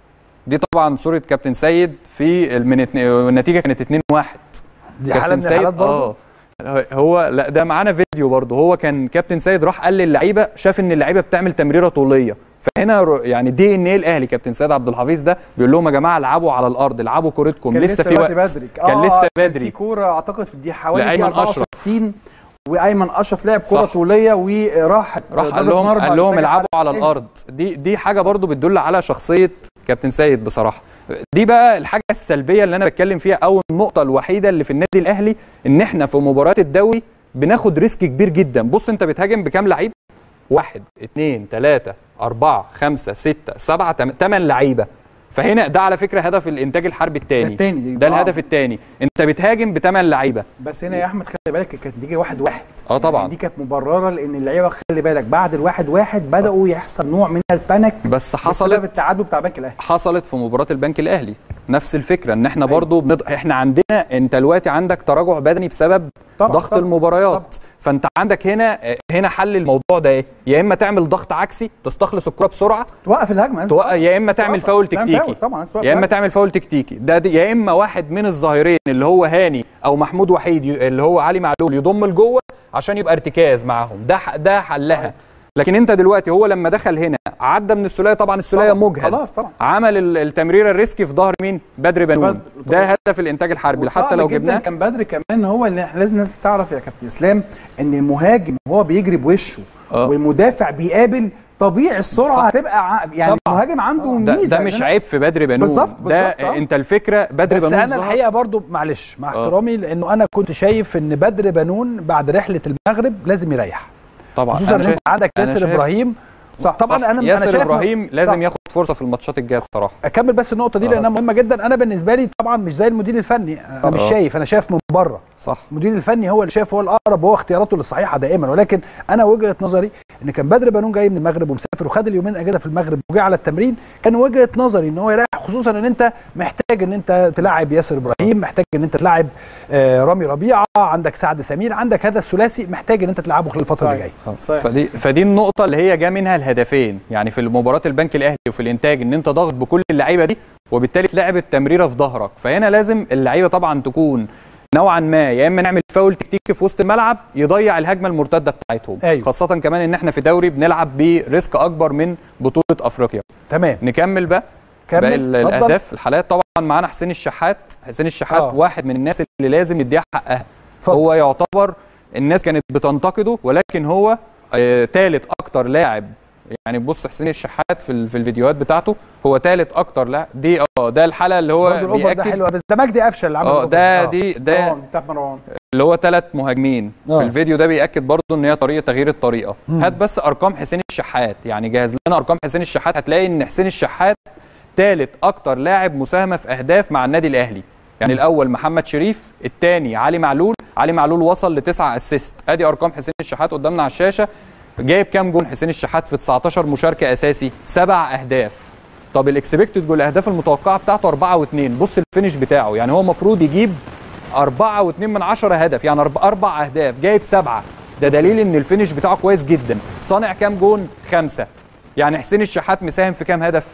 دي طبعا صوره كابتن سيد في من اتنين- النتيجه كانت 2-1 دي حاله من كابتن الحالات سيد برضه اه هو لا ده معانا فيديو برضه هو كان كابتن سيد راح قال للعيبه شاف ان اللعيبه بتعمل تمريره طوليه فهنا ر- يعني دي ان ايه الاهلي كابتن سيد عبد الحفيظ ده بيقول لهم يا جماعه العبوا على الارض العبوا كورتكم كان لسه في الوقت وقت بدري كان لسه في بدري كوره اعتقد في الدقيقه حوالي لأيمن دقيقة أشرف. 64 وايمن اشرف لعب كوره صح. طوليه وراحت راح قال ضربة لهم مرمى قال لهم اتجه العبوا على الأهلي. الارض دي دي حاجه برضو بتدل على شخصيه كابتن سيد بصراحه دي بقى الحاجه السلبيه اللي انا بتكلم فيها او النقطه الوحيده اللي في النادي الاهلي ان احنا في مباريات الدوري بناخد ريسك كبير جدا بص انت بتهاجم بكام لعيب واحد اتنين تلاتة أربعة خمسة ستة سبعة تم- تمن لعيبة فهنا ده على فكرة هدف الإنتاج الحربي الثاني التاني. ده آه. الهدف الثاني أنت بتهاجم بثمان لعيبة بس هنا يا احمد خلي بالك كانت نتيجه واحد واحد اه طبعا يعني دي كانت مبرره لان اللعيبه خلي بالك بعد الواحد واحد بداوا يحصل نوع من البانيك بس بسبب حصلت التعادل بتاع بنك الاهلي حصلت في مباراه البنك الاهلي نفس الفكره ان احنا برضو بنض... احنا عندنا انت دلوقتي عندك تراجع بدني بسبب طبعاً، ضغط طبعاً، المباريات طبعاً. فانت عندك هنا هنا حل الموضوع ده ايه يا اما تعمل ضغط عكسي تستخلص الكره بسرعه توقف الهجمه تو... يا اما تعمل فاول لا، تكتيكي فاول طبعا لازم توقف يا اما الهجمة. تعمل فاول تكتيكي ده دي يا اما واحد من الظاهرين اللي هو هاني او محمود وحيد ي- اللي هو علي معلول يضم لجوه عشان يبقى ارتكاز معاهم ده ح- ده حلها لكن انت دلوقتي هو لما دخل هنا عدى من السوليه طبعا السوليه طبعاً، مجهد خلاص طبعا عمل ال- التمريره الريسكي في ظهر مين بدر بنون بدر، ده هدف الانتاج الحربي حتى وصعب لو جداً جبناه كان بدري كمان هو اللي احنا لازم الناس تعرف يا كابتن اسلام ان المهاجم وهو بيجري بوشه آه. والمدافع بيقابل طبيعي السرعه صح. هتبقى ع- يعني المهاجم عنده ده, ميزه ده مش إن أنا- عيب في بدر بنون بالظبط، ده بالظبط، آه. انت الفكره بدر بس بنون انا ظهر- الحقيقه برضو معلش مع آه. احترامي لانه انا كنت شايف ان بدر بنون بعد رحله المغرب لازم يريح طبعا خصوصا أنا ان شايف- انت عندك أنا ياسر شايف- ابراهيم صح طبعا صح. انا ياسر انا شايف ابراهيم لازم صح. ياخد فرصه في الماتشات الجايه بصراحه اكمل بس النقطه دي آه. لانها مهمه جدا انا بالنسبه لي طبعا مش زي المدير الفني انا مش آه. شايف انا شايف من بره صح المدير الفني هو اللي شايف هو الاقرب وهو اختياراته للصحيحه دائما ولكن انا وجهه نظري ان كان بدر بنون جاي من المغرب ومسافر وخد اليومين اجازه في المغرب وجه على التمرين كان وجهه نظري ان هو يريح خصوصا ان انت محتاج ان انت تلعب ياسر ابراهيم محتاج ان انت تلعب آه، رامي ربيعه عندك سعد سمير عندك هذا الثلاثي محتاج ان انت تلعبه خلال الفتره اللي صحيح. جايه صحيح. فدي فدي النقطه اللي هي جا منها الهدفين يعني في مباراه البنك الاهلي وفي الانتاج ان انت ضاغط بكل اللعيبه دي وبالتالي تلعب التمريره في ظهرك فهنا لازم اللعيبه طبعا تكون نوعا ما يا اما نعمل فاول تكتيكي في وسط الملعب يضيع الهجمه المرتده بتاعتهم أيوة. خاصه كمان ان احنا في دوري بنلعب بريسك اكبر من بطوله افريقيا تمام نكمل بقى كمل باقي ال- اتفضل. الاهداف الحالات طبعا معانا حسين الشحات حسين الشحات آه. واحد من الناس اللي لازم يديها حقها اتفضل. هو يعتبر الناس كانت بتنتقده ولكن هو ثالث اكتر لاعب يعني بص حسين الشحات في ال- في الفيديوهات بتاعته هو ثالث اكتر لاعب دي اه ده الحاله اللي هو برضه الاوفر ده بياكد حلو بس ده مجدي قفشه اللي عمل اه الأوفر ده آه. دي ده مروان بتاع مروان اللي هو ثلاث مهاجمين آه. في الفيديو ده بياكد برضه ان هي طريقه تغيير الطريقه مم. هات بس ارقام حسين الشحات يعني جهز لنا ارقام حسين الشحات هتلاقي ان حسين الشحات ثالث اكتر لاعب مساهمه في اهداف مع النادي الاهلي يعني الاول محمد شريف الثاني علي معلول علي معلول وصل لتسعة اسيست ادي ارقام حسين الشحات قدامنا على الشاشه جايب كام جون حسين الشحات في 19 مشاركه اساسي سبع اهداف طب الاكسبكتد جول الاهداف المتوقعه بتاعته 4 و2 بص الفينش بتاعه يعني هو المفروض يجيب 4 و2 من 10 هدف يعني أرب- اربع اهداف جايب سبعه ده دليل ان الفينش بتاعه كويس جدا صانع كام جون خمسه يعني حسين الشحات مساهم في كام هدف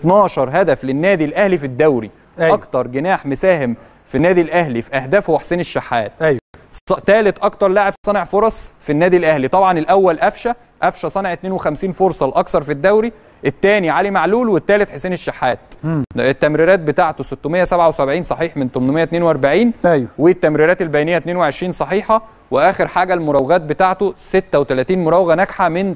12 هدف للنادي الاهلي في الدوري أيوة. اكتر جناح مساهم في النادي الاهلي في اهدافه هو حسين الشحات ايوه ثالث اكتر لاعب صانع فرص في النادي الاهلي طبعا الاول قفشه قفشه صنع 52 فرصه الاكثر في الدوري الثاني علي معلول والثالث حسين الشحات مم. التمريرات بتاعته 677 صحيح من 842 ايوه والتمريرات البينيه 22 صحيحه واخر حاجه المراوغات بتاعته 36 مراوغه ناجحه من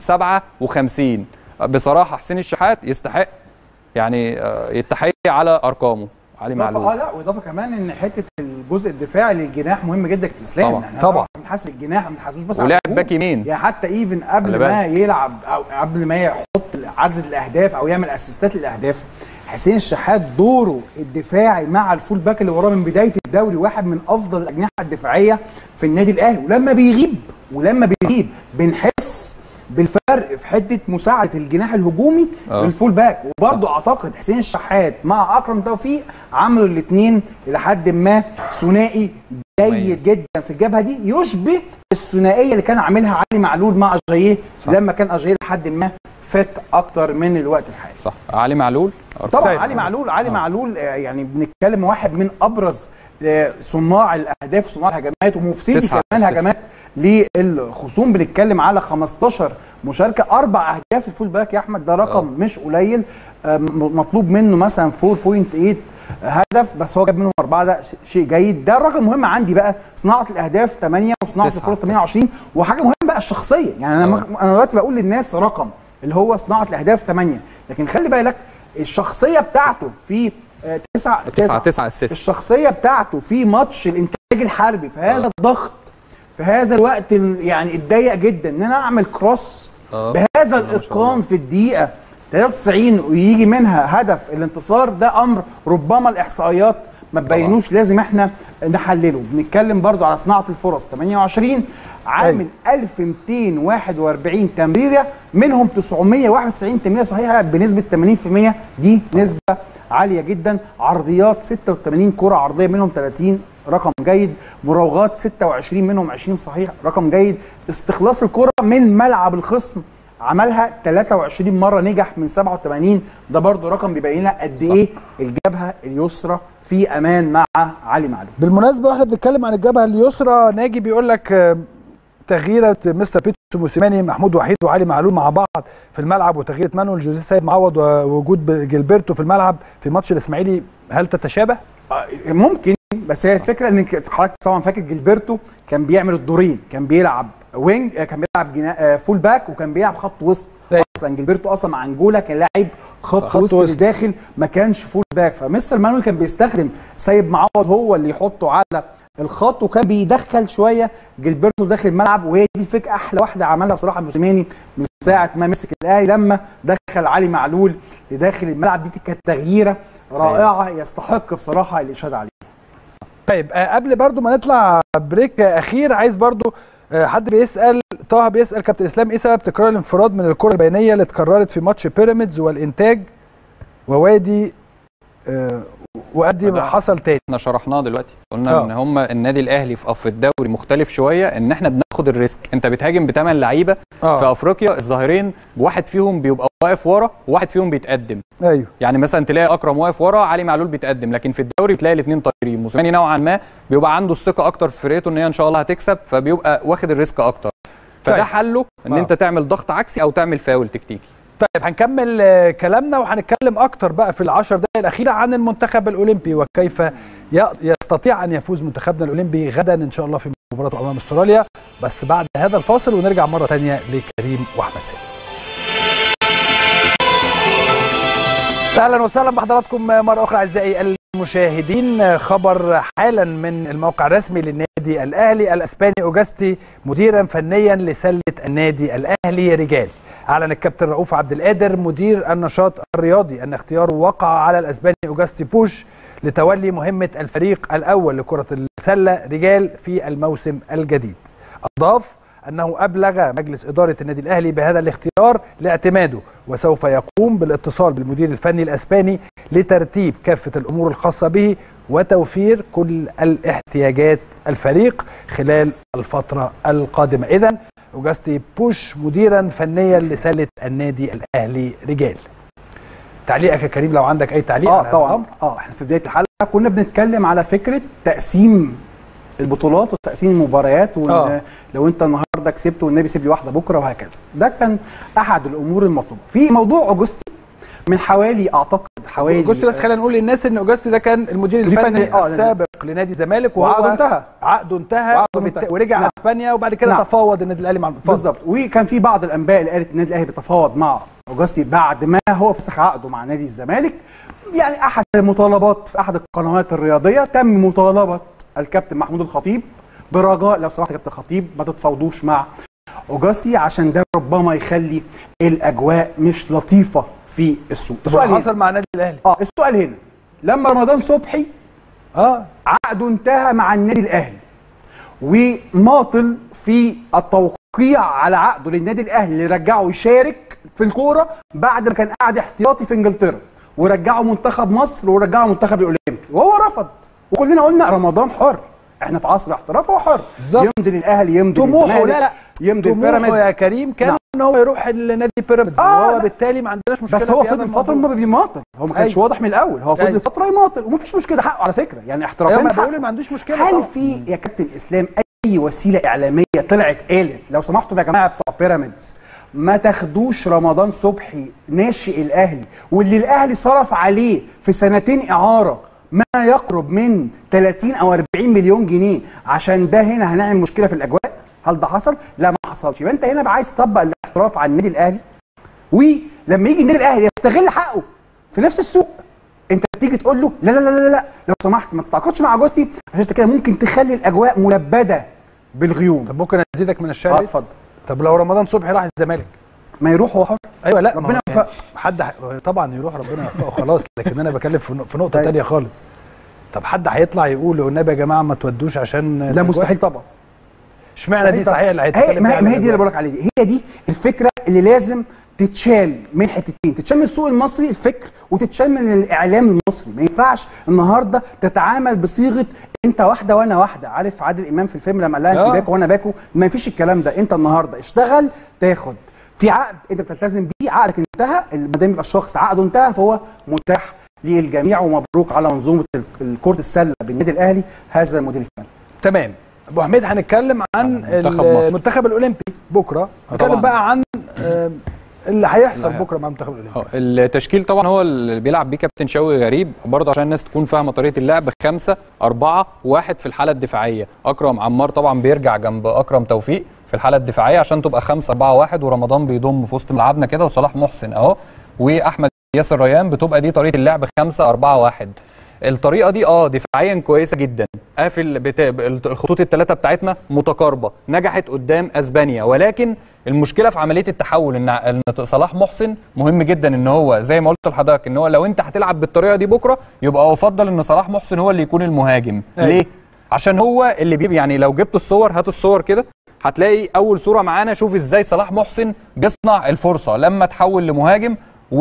57 بصراحه حسين الشحات يستحق يعني آه، التحيه على ارقامه علي إضافة- اه معلول لا واضافه كمان ان حته الجزء الدفاعي للجناح مهم جدا في الاسلام طبعا، احنا طبعا. بنحاسب الجناح ما بنحاسبوش بس على ولعب الهجوم. باك يمين يعني حتى ايفن قبل خلي ما يلعب او قبل ما يحط عدد الاهداف او يعمل اسيستات للاهداف حسين الشحات دوره الدفاعي مع الفول باك اللي وراه من بدايه الدوري واحد من افضل الاجنحه الدفاعيه في النادي الاهلي ولما بيغيب ولما بيغيب بنحس بالفرق في حته مساعده الجناح الهجومي آه. للفول باك وبرضه اعتقد حسين الشحات مع اكرم توفيق عملوا الاثنين لحد ما ثنائي جيد مميز. جدا في الجبهه دي يشبه الثنائيه اللي كان عاملها علي معلول مع اجاييه صح. لما كان اجاييه لحد ما فات اكتر من الوقت الحالي صح علي معلول طبعا طيب. علي معلول علي آه. معلول آه، يعني بنتكلم واحد من ابرز آه، صناع الاهداف وصناع الهجمات ومفسدي تسعة كمان أسيست. هجمات للخصوم بنتكلم على 15 مشاركه اربع اهداف الفول باك يا احمد ده رقم آه. مش قليل آه، م- مطلوب منه مثلا 4.8 هدف بس هو جاب منهم اربعه ده ش- شيء جيد ده الرقم المهم عندي بقى صناعه الاهداف 8 وصناعه تسعة. الفرص 28 وحاجه مهمه بقى الشخصيه يعني انا آه. مغ- انا دلوقتي بقول للناس رقم اللي هو صناعه الاهداف 8 لكن خلي بالك الشخصيه بتاعته في 9 تسعة تسعة اسيست الشخصيه بتاعته في ماتش الانتاج الحربي في هذا الضغط في هذا الوقت ال- يعني الضيق جدا ان انا اعمل كروس آه. بهذا ما شاء الله. الاتقان في الدقيقه 93 ويجي منها هدف الانتصار ده امر ربما الاحصائيات ما تبينوش لازم احنا نحلله بنتكلم برضو على صناعه الفرص 28 عامل 1241 تمريره منهم 991 تمريره صحيحه بنسبه 80% دي نسبه عاليه جدا عرضيات 86 كره عرضيه منهم 30 رقم جيد مراوغات 26 منهم 20 صحيح رقم جيد استخلاص الكره من ملعب الخصم عملها 23 مره نجح من 87 ده برضو رقم بيبين لنا قد ايه الجبهه اليسرى في امان مع علي معلول بالمناسبه واحنا بنتكلم عن الجبهه اليسرى ناجي بيقول لك آه، تغييره مستر بيتسو موسيماني محمود وحيد وعلي معلول مع بعض في الملعب وتغييره مانويل جوزيه سيد معوض ووجود جilberto في الملعب في ماتش الاسماعيلي هل تتشابه؟ آه، ممكن بس هي الفكره ان حضرتك طبعا فاكر جilberto كان بيعمل الدورين كان بيلعب وينج آه، كان بيلعب جنا... آه، فول باك وكان بيلعب خط وسط أيوة. اصلا جilberto اصلا مع انجولا كان لاعب خط, خط وسط وسط. اللي داخل ما كانش فول باك فمستر مانويل كان بيستخدم سيد معوض هو اللي يحطه على الخط وكان بيدخل شويه جilberto داخل الملعب وهي دي الفكره احلى واحده عملها بصراحه موسيماني من ساعه ما مسك الاهلي لما دخل علي معلول لداخل الملعب دي كانت تغييره رائعه يستحق بصراحه الاشاده عليه طيب آه، قبل برضو ما نطلع بريك آه، اخير عايز برضو آه، حد بيسال طه بيسال كابتن اسلام ايه سبب تكرار الانفراد من الكره البينيه اللي اتكررت في ماتش بيراميدز والانتاج ووادي آه، وادي وده- حصل تاني احنا شرحناه دلوقتي قلنا آه. ان هم النادي الاهلي في في الدوري مختلف شويه ان احنا بناخد الريسك انت بتهاجم بثمان لعيبه في اه افريقيا الظاهرين واحد فيهم بيبقى واقف ورا وواحد فيهم بيتقدم ايوه يعني مثلا تلاقي اكرم واقف ورا علي معلول بيتقدم لكن في الدوري تلاقي الاثنين طايرين موسيماني نوعا ما بيبقى عنده الثقه اكتر في فرقته ان هي ان شاء الله هتكسب فبيبقى واخد الريسك اكتر فده طيب. حله ان آه. انت تعمل ضغط عكسي او تعمل فاول تكتيكي طيب هنكمل آه، كلامنا وهنتكلم اكتر بقى في العشر دقائق الاخيره عن المنتخب الاولمبي وكيف ي- يستطيع ان يفوز منتخبنا الاولمبي غدا ان شاء الله في مباراه امام استراليا بس بعد هذا الفاصل ونرجع مره ثانيه لكريم واحمد سامي اهلا وسهلا بحضراتكم مره اخرى اعزائي المشاهدين خبر حالا من الموقع الرسمي للنادي الاهلي الاسباني اوجاستي مديرا فنيا لسله النادي الاهلي رجال اعلن الكابتن رؤوف عبد القادر مدير النشاط الرياضي ان اختياره وقع على الاسباني اوجاستي بوش لتولي مهمه الفريق الاول لكره السله رجال في الموسم الجديد اضاف انه ابلغ مجلس اداره النادي الاهلي بهذا الاختيار لاعتماده وسوف يقوم بالاتصال بالمدير الفني الاسباني لترتيب كافه الامور الخاصه به وتوفير كل الاحتياجات الفريق خلال الفتره القادمه اذا اوجاستي بوش مديرا فنيا لسله النادي الاهلي رجال تعليقك يا كريم لو عندك اي تعليق على اه هذا طبعا الأمر؟ اه احنا في بدايه الحلقه كنا بنتكلم على فكره تقسيم البطولات وتقسيم المباريات وان آه. لو انت النهارده كسبت والنبي سيب لي واحده بكره وهكذا ده كان احد الامور المطلوبه في موضوع اوجستي من حوالي اعتقد حوالي اوجستي بس خلينا نقول للناس ان اوجستي ده كان المدير ليه فني- الفني آه، السابق لنادي الزمالك وهو وعقده انتهى عقده انتهى وعقده وبالت- انتهى. ورجع نعم. اسبانيا وبعد كده نعم. تفاوض النادي الاهلي مع اتفضل. بالظبط وكان في بعض الانباء اللي قالت النادي الاهلي بيتفاوض مع اوجستي بعد ما هو فسخ عقده مع نادي الزمالك يعني احد المطالبات في احد القنوات الرياضيه تم مطالبه الكابتن محمود الخطيب برجاء لو سمحت يا كابتن الخطيب ما تتفاوضوش مع اوجستي عشان ده ربما يخلي الاجواء مش لطيفه في السوق طب السؤال اللي حصل هنا مع النادي الاهلي اه السؤال هنا لما رمضان صبحي اه عقده انتهى مع النادي الاهلي وماطل في التوقيع على عقده للنادي الاهلي اللي رجعه يشارك في الكوره بعد ما كان قاعد احتياطي في انجلترا ورجعه منتخب مصر ورجعه منتخب الاولمبي وهو رفض وكلنا قلنا رمضان حر احنا في عصر احتراف هو حر بالظبط. يمضي للاهلي يمضي طموحه للزمالك لا لا يمضي طموحه يا البيراميدز كريم كان نعم. ان هو يروح النادي بيراميدز آه، وهو لا. بالتالي ما عندناش مشكله بس هو في هذا فضل فتره الموضوع. ما بيماطل هو ما كانش أيوة. واضح من الاول هو فضل أيوة. فتره يماطل ومفيش مشكله ده حقه على فكره يعني ايوه احترافيا ما حقه. بقول ما عندوش مشكله هل طبعاً. في يا كابتن اسلام اي وسيله اعلاميه طلعت قالت لو سمحتوا يا جماعه بتوع بيراميدز ما تاخدوش رمضان صبحي ناشئ الاهلي واللي الاهلي صرف عليه في سنتين اعاره ما يقرب من 30 او 40 مليون جنيه عشان ده هنا هنعمل مشكله في الاجواء هل ده حصل لا ما حصلش يبقى انت هنا بقى عايز تطبق الاحتراف على النادي الاهلي ولما يجي النادي الاهلي يستغل حقه في نفس السوق انت تيجي تقول له لا لا لا لا لا لو سمحت ما تتعاقدش مع جوستي عشان انت كده ممكن تخلي الاجواء ملبده بالغيوم طب ممكن ازيدك من اه الشارع اتفضل طب لو رمضان صبحي راح الزمالك ما يروح هو حر ايوه لا ربنا ما هو يوفقه. حد ح... طبعا يروح ربنا يوفقه خلاص لكن انا بكلم في نق- في نقطه طيب. تانية خالص طب حد هيطلع يقول والنبي يا جماعه ما تودوش عشان لا الأجواء؟ مستحيل طبعا اشمعنى دي مستحيل صحيح اللي هي هيتكلم ما فيها هي- ما هي عن دي اللي الأجواء؟ بقولك عليها دي هي دي الفكره اللي لازم تتشال من حتتين تتشال من السوق المصري الفكر وتتشال من الاعلام المصري ما ينفعش النهارده تتعامل بصيغه انت واحده وانا واحده عارف عادل امام في الفيلم لما قال لها آه. انت باكو وانا باكو ما فيش الكلام ده انت النهارده اشتغل تاخد في عقد انت بتلتزم بيه عقدك انتهى ما دام يبقى الشخص عقده انتهى فهو متاح للجميع ومبروك على منظومه ال- كره السله بالنادي الاهلي هذا الموديل الفني تمام ابو حميد هنتكلم عن منتخب مصر. المنتخب الاولمبي بكره هنتكلم طبعاً. بقى عن آه، اللي هيحصل اللي هي- بكره مع المنتخب الاولمبي اه التشكيل طبعا هو اللي بيلعب بيه كابتن شوقي غريب برضه عشان الناس تكون فاهمه طريقه اللعب خمسة أربعة واحد في الحاله الدفاعيه اكرم عمار طبعا بيرجع جنب اكرم توفيق في الحاله الدفاعيه عشان تبقى خمسة أربعة واحد ورمضان بيضم في وسط ملعبنا كده وصلاح محسن اهو واحمد ياسر ريان بتبقى دي طريقه اللعب خمسة أربعة واحد الطريقه دي اه دفاعيا كويسه جدا قافل بتا... الخطوط الثلاثه بتاعتنا متقاربه نجحت قدام اسبانيا ولكن المشكله في عمليه التحول ان ان صلاح محسن مهم جدا ان هو زي ما قلت لحضرتك ان هو لو انت هتلعب بالطريقه دي بكره يبقى افضل ان صلاح محسن هو اللي يكون المهاجم أيوة. ليه عشان هو اللي بيبقى يعني لو جبت الصور هات الصور كده هتلاقي اول صوره معانا شوف ازاي صلاح محسن بيصنع الفرصه لما تحول لمهاجم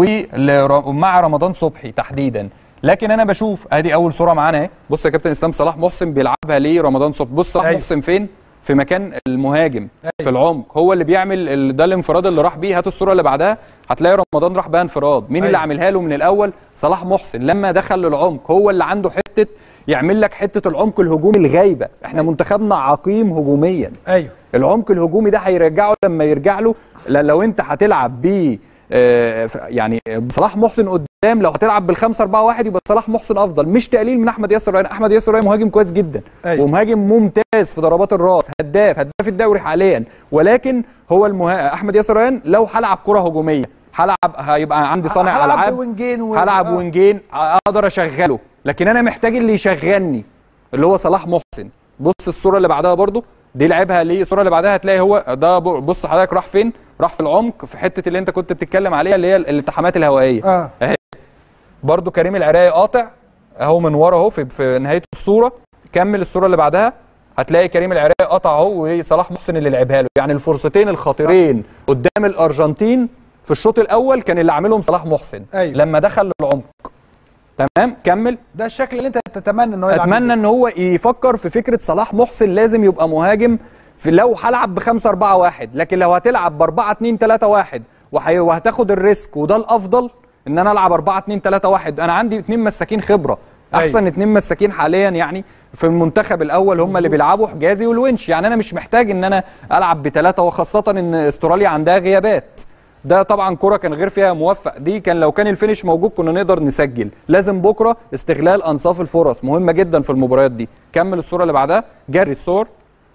ومع رمضان صبحي تحديدا لكن انا بشوف ادي اول صوره معانا اهي بص يا كابتن اسلام صلاح محسن بيلعبها ليه رمضان صبحي بص صلاح أيوة. محسن فين في مكان المهاجم أيوة. في العمق هو اللي بيعمل ال- ده الانفراد اللي راح بيه هات الصوره اللي بعدها هتلاقي رمضان راح بها انفراد مين اللي أيوة. عاملها له من الاول صلاح محسن لما دخل للعمق هو اللي عنده حته يعمل لك حته العمق الهجومي الغايبه احنا منتخبنا عقيم هجوميا ايوه العمق الهجومي ده هيرجعه لما يرجع له ل- لو انت هتلعب ب يعني صلاح محسن قدام لو هتلعب بالخمسة أربعة واحد يبقى صلاح محسن أفضل مش تقليل من أحمد ياسر ريان أحمد ياسر ريان مهاجم كويس جدا أيوة. ومهاجم ممتاز في ضربات الراس هداف هداف الدوري حاليا ولكن هو المها... أحمد ياسر ريان لو هلعب كرة هجومية هلعب هيبقى عندي صانع هلعب ألعاب بوينجين و- هلعب آه. وينجين اقدر اشغله لكن انا محتاج اللي يشغلني اللي هو صلاح محسن بص الصوره اللي بعدها برضو دي لعبها ليه الصوره اللي بعدها هتلاقي هو ده ب- بص حضرتك راح فين راح في العمق في حته اللي انت كنت بتتكلم عليها اللي هي الالتحامات الهوائيه اه برضو كريم العراقي قاطع اهو من ورا اهو في, في نهايه الصوره كمل الصوره اللي بعدها هتلاقي كريم العراقي قطع اهو وصلاح محسن اللي لعبها له يعني الفرصتين الخطيرين قدام الارجنتين في الشوط الاول كان اللي عاملهم صلاح محسن أيوة. لما دخل للعمق تمام كمل ده الشكل اللي انت تتمنى ان هو يلعب اتمنى بيه. ان هو يفكر في فكره صلاح محسن لازم يبقى مهاجم في لو هلعب ب 5 4 1 لكن لو هتلعب ب 4 2 3 1 وهي- وهتاخد الريسك وده الافضل ان انا العب 4 2 3 1 انا عندي اثنين مساكين خبره احسن أيوة. اثنين مساكين حاليا يعني في المنتخب الاول هم اللي بيلعبوا حجازي والونش يعني انا مش محتاج ان انا العب بثلاثه وخاصه ان استراليا عندها غيابات ده طبعا كرة كان غير فيها موفق دي كان لو كان الفينش موجود كنا نقدر نسجل لازم بكرة استغلال أنصاف الفرص مهمة جدا في المباريات دي كمل الصورة اللي بعدها جري الصور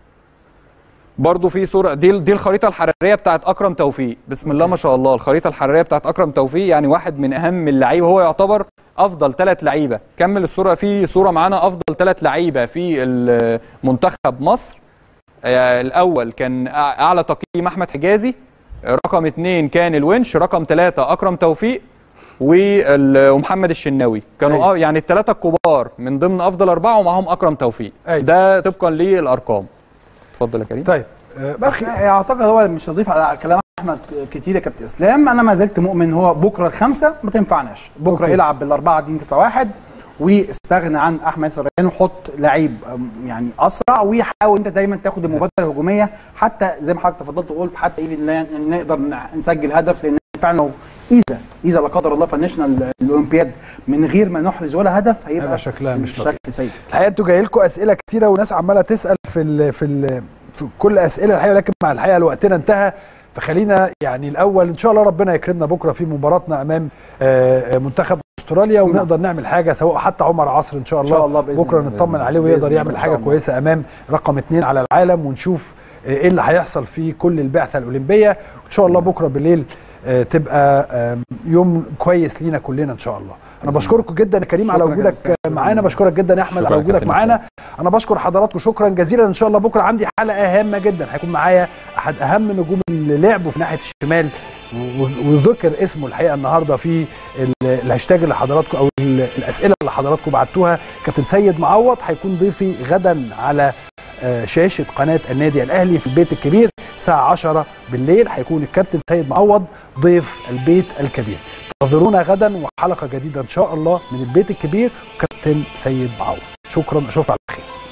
برضو في صورة دي دي الخريطة الحرارية بتاعت أكرم توفيق بسم الله ما شاء الله الخريطة الحرارية بتاعت أكرم توفيق يعني واحد من أهم اللعيبة هو يعتبر أفضل ثلاث لعيبة كمل الصورة في صورة معانا أفضل ثلاث لعيبة في ال- منتخب مصر آه، الاول كان أع- اعلى تقييم احمد حجازي رقم اثنين كان الونش رقم ثلاثة اكرم توفيق وال- ومحمد الشناوي كانوا أيوة. اه يعني الثلاثه الكبار من ضمن افضل اربعه ومعاهم اكرم توفيق أيوة. ده طبقا للارقام اتفضل يا كريم طيب آه، بس اعتقد هو مش هضيف على كلام احمد كتير يا كابتن اسلام انا ما زلت مؤمن هو بكره الخمسه ما تنفعناش بكره أوكي. أوكي. يلعب بالاربعه دي تبقى واحد واستغنى عن احمد ياسر ريان وحط لعيب أم، يعني اسرع ويحاول انت دايما تاخد المبادره الهجوميه حتى زي ما حضرتك تفضلت وقلت حتى ايه لا- يعني نقدر نع- نسجل هدف لان فعلا لو اذا اذا لا قدر الله فنشنا ال- الاولمبياد من غير ما نحرز ولا هدف هيبقى هيبقى شكلها مش شكل سيء الحقيقه انتوا جاي لكم اسئله كتيره وناس عماله تسال في ال في ال في كل اسئله الحقيقه لكن مع الحقيقه وقتنا انتهى فخلينا يعني الاول ان شاء الله ربنا يكرمنا بكره في مباراتنا امام آه، آه، منتخب استراليا ونقدر نعمل حاجه سواء حتى عمر عصر ان شاء الله, إن شاء الله بإذن بكره الله. نطمن عليه بإذن ويقدر الله يعمل إن حاجه شاء الله. كويسه امام رقم اثنين على العالم ونشوف آه، ايه اللي هيحصل في كل البعثه الاولمبيه وان شاء الله بكره بالليل آه، تبقى آه، يوم كويس لينا كلنا ان شاء الله انا بشكركم جدا يا كريم على شكراً يا وجودك كابتن إسلام. معانا بشكرك جدا يا احمد شكراً على يا وجودك كابتن معانا انا بشكر حضراتكم شكرا جزيلا ان شاء الله بكره عندي حلقه هامه جدا هيكون معايا احد اهم نجوم اللي لعبوا في ناحيه الشمال و- وذكر اسمه الحقيقه النهارده في ال- الهاشتاج اللي حضراتكم او ال- الاسئله اللي حضراتكم بعتوها كابتن سيد معوض هيكون ضيفي غدا على آه، شاشه قناه النادي الاهلي في البيت الكبير الساعه 10 بالليل هيكون الكابتن سيد معوض ضيف البيت الكبير انتظرونا غدا وحلقه جديده ان شاء الله من البيت الكبير وكابتن سيد معوض شكرا اشوفكم على خير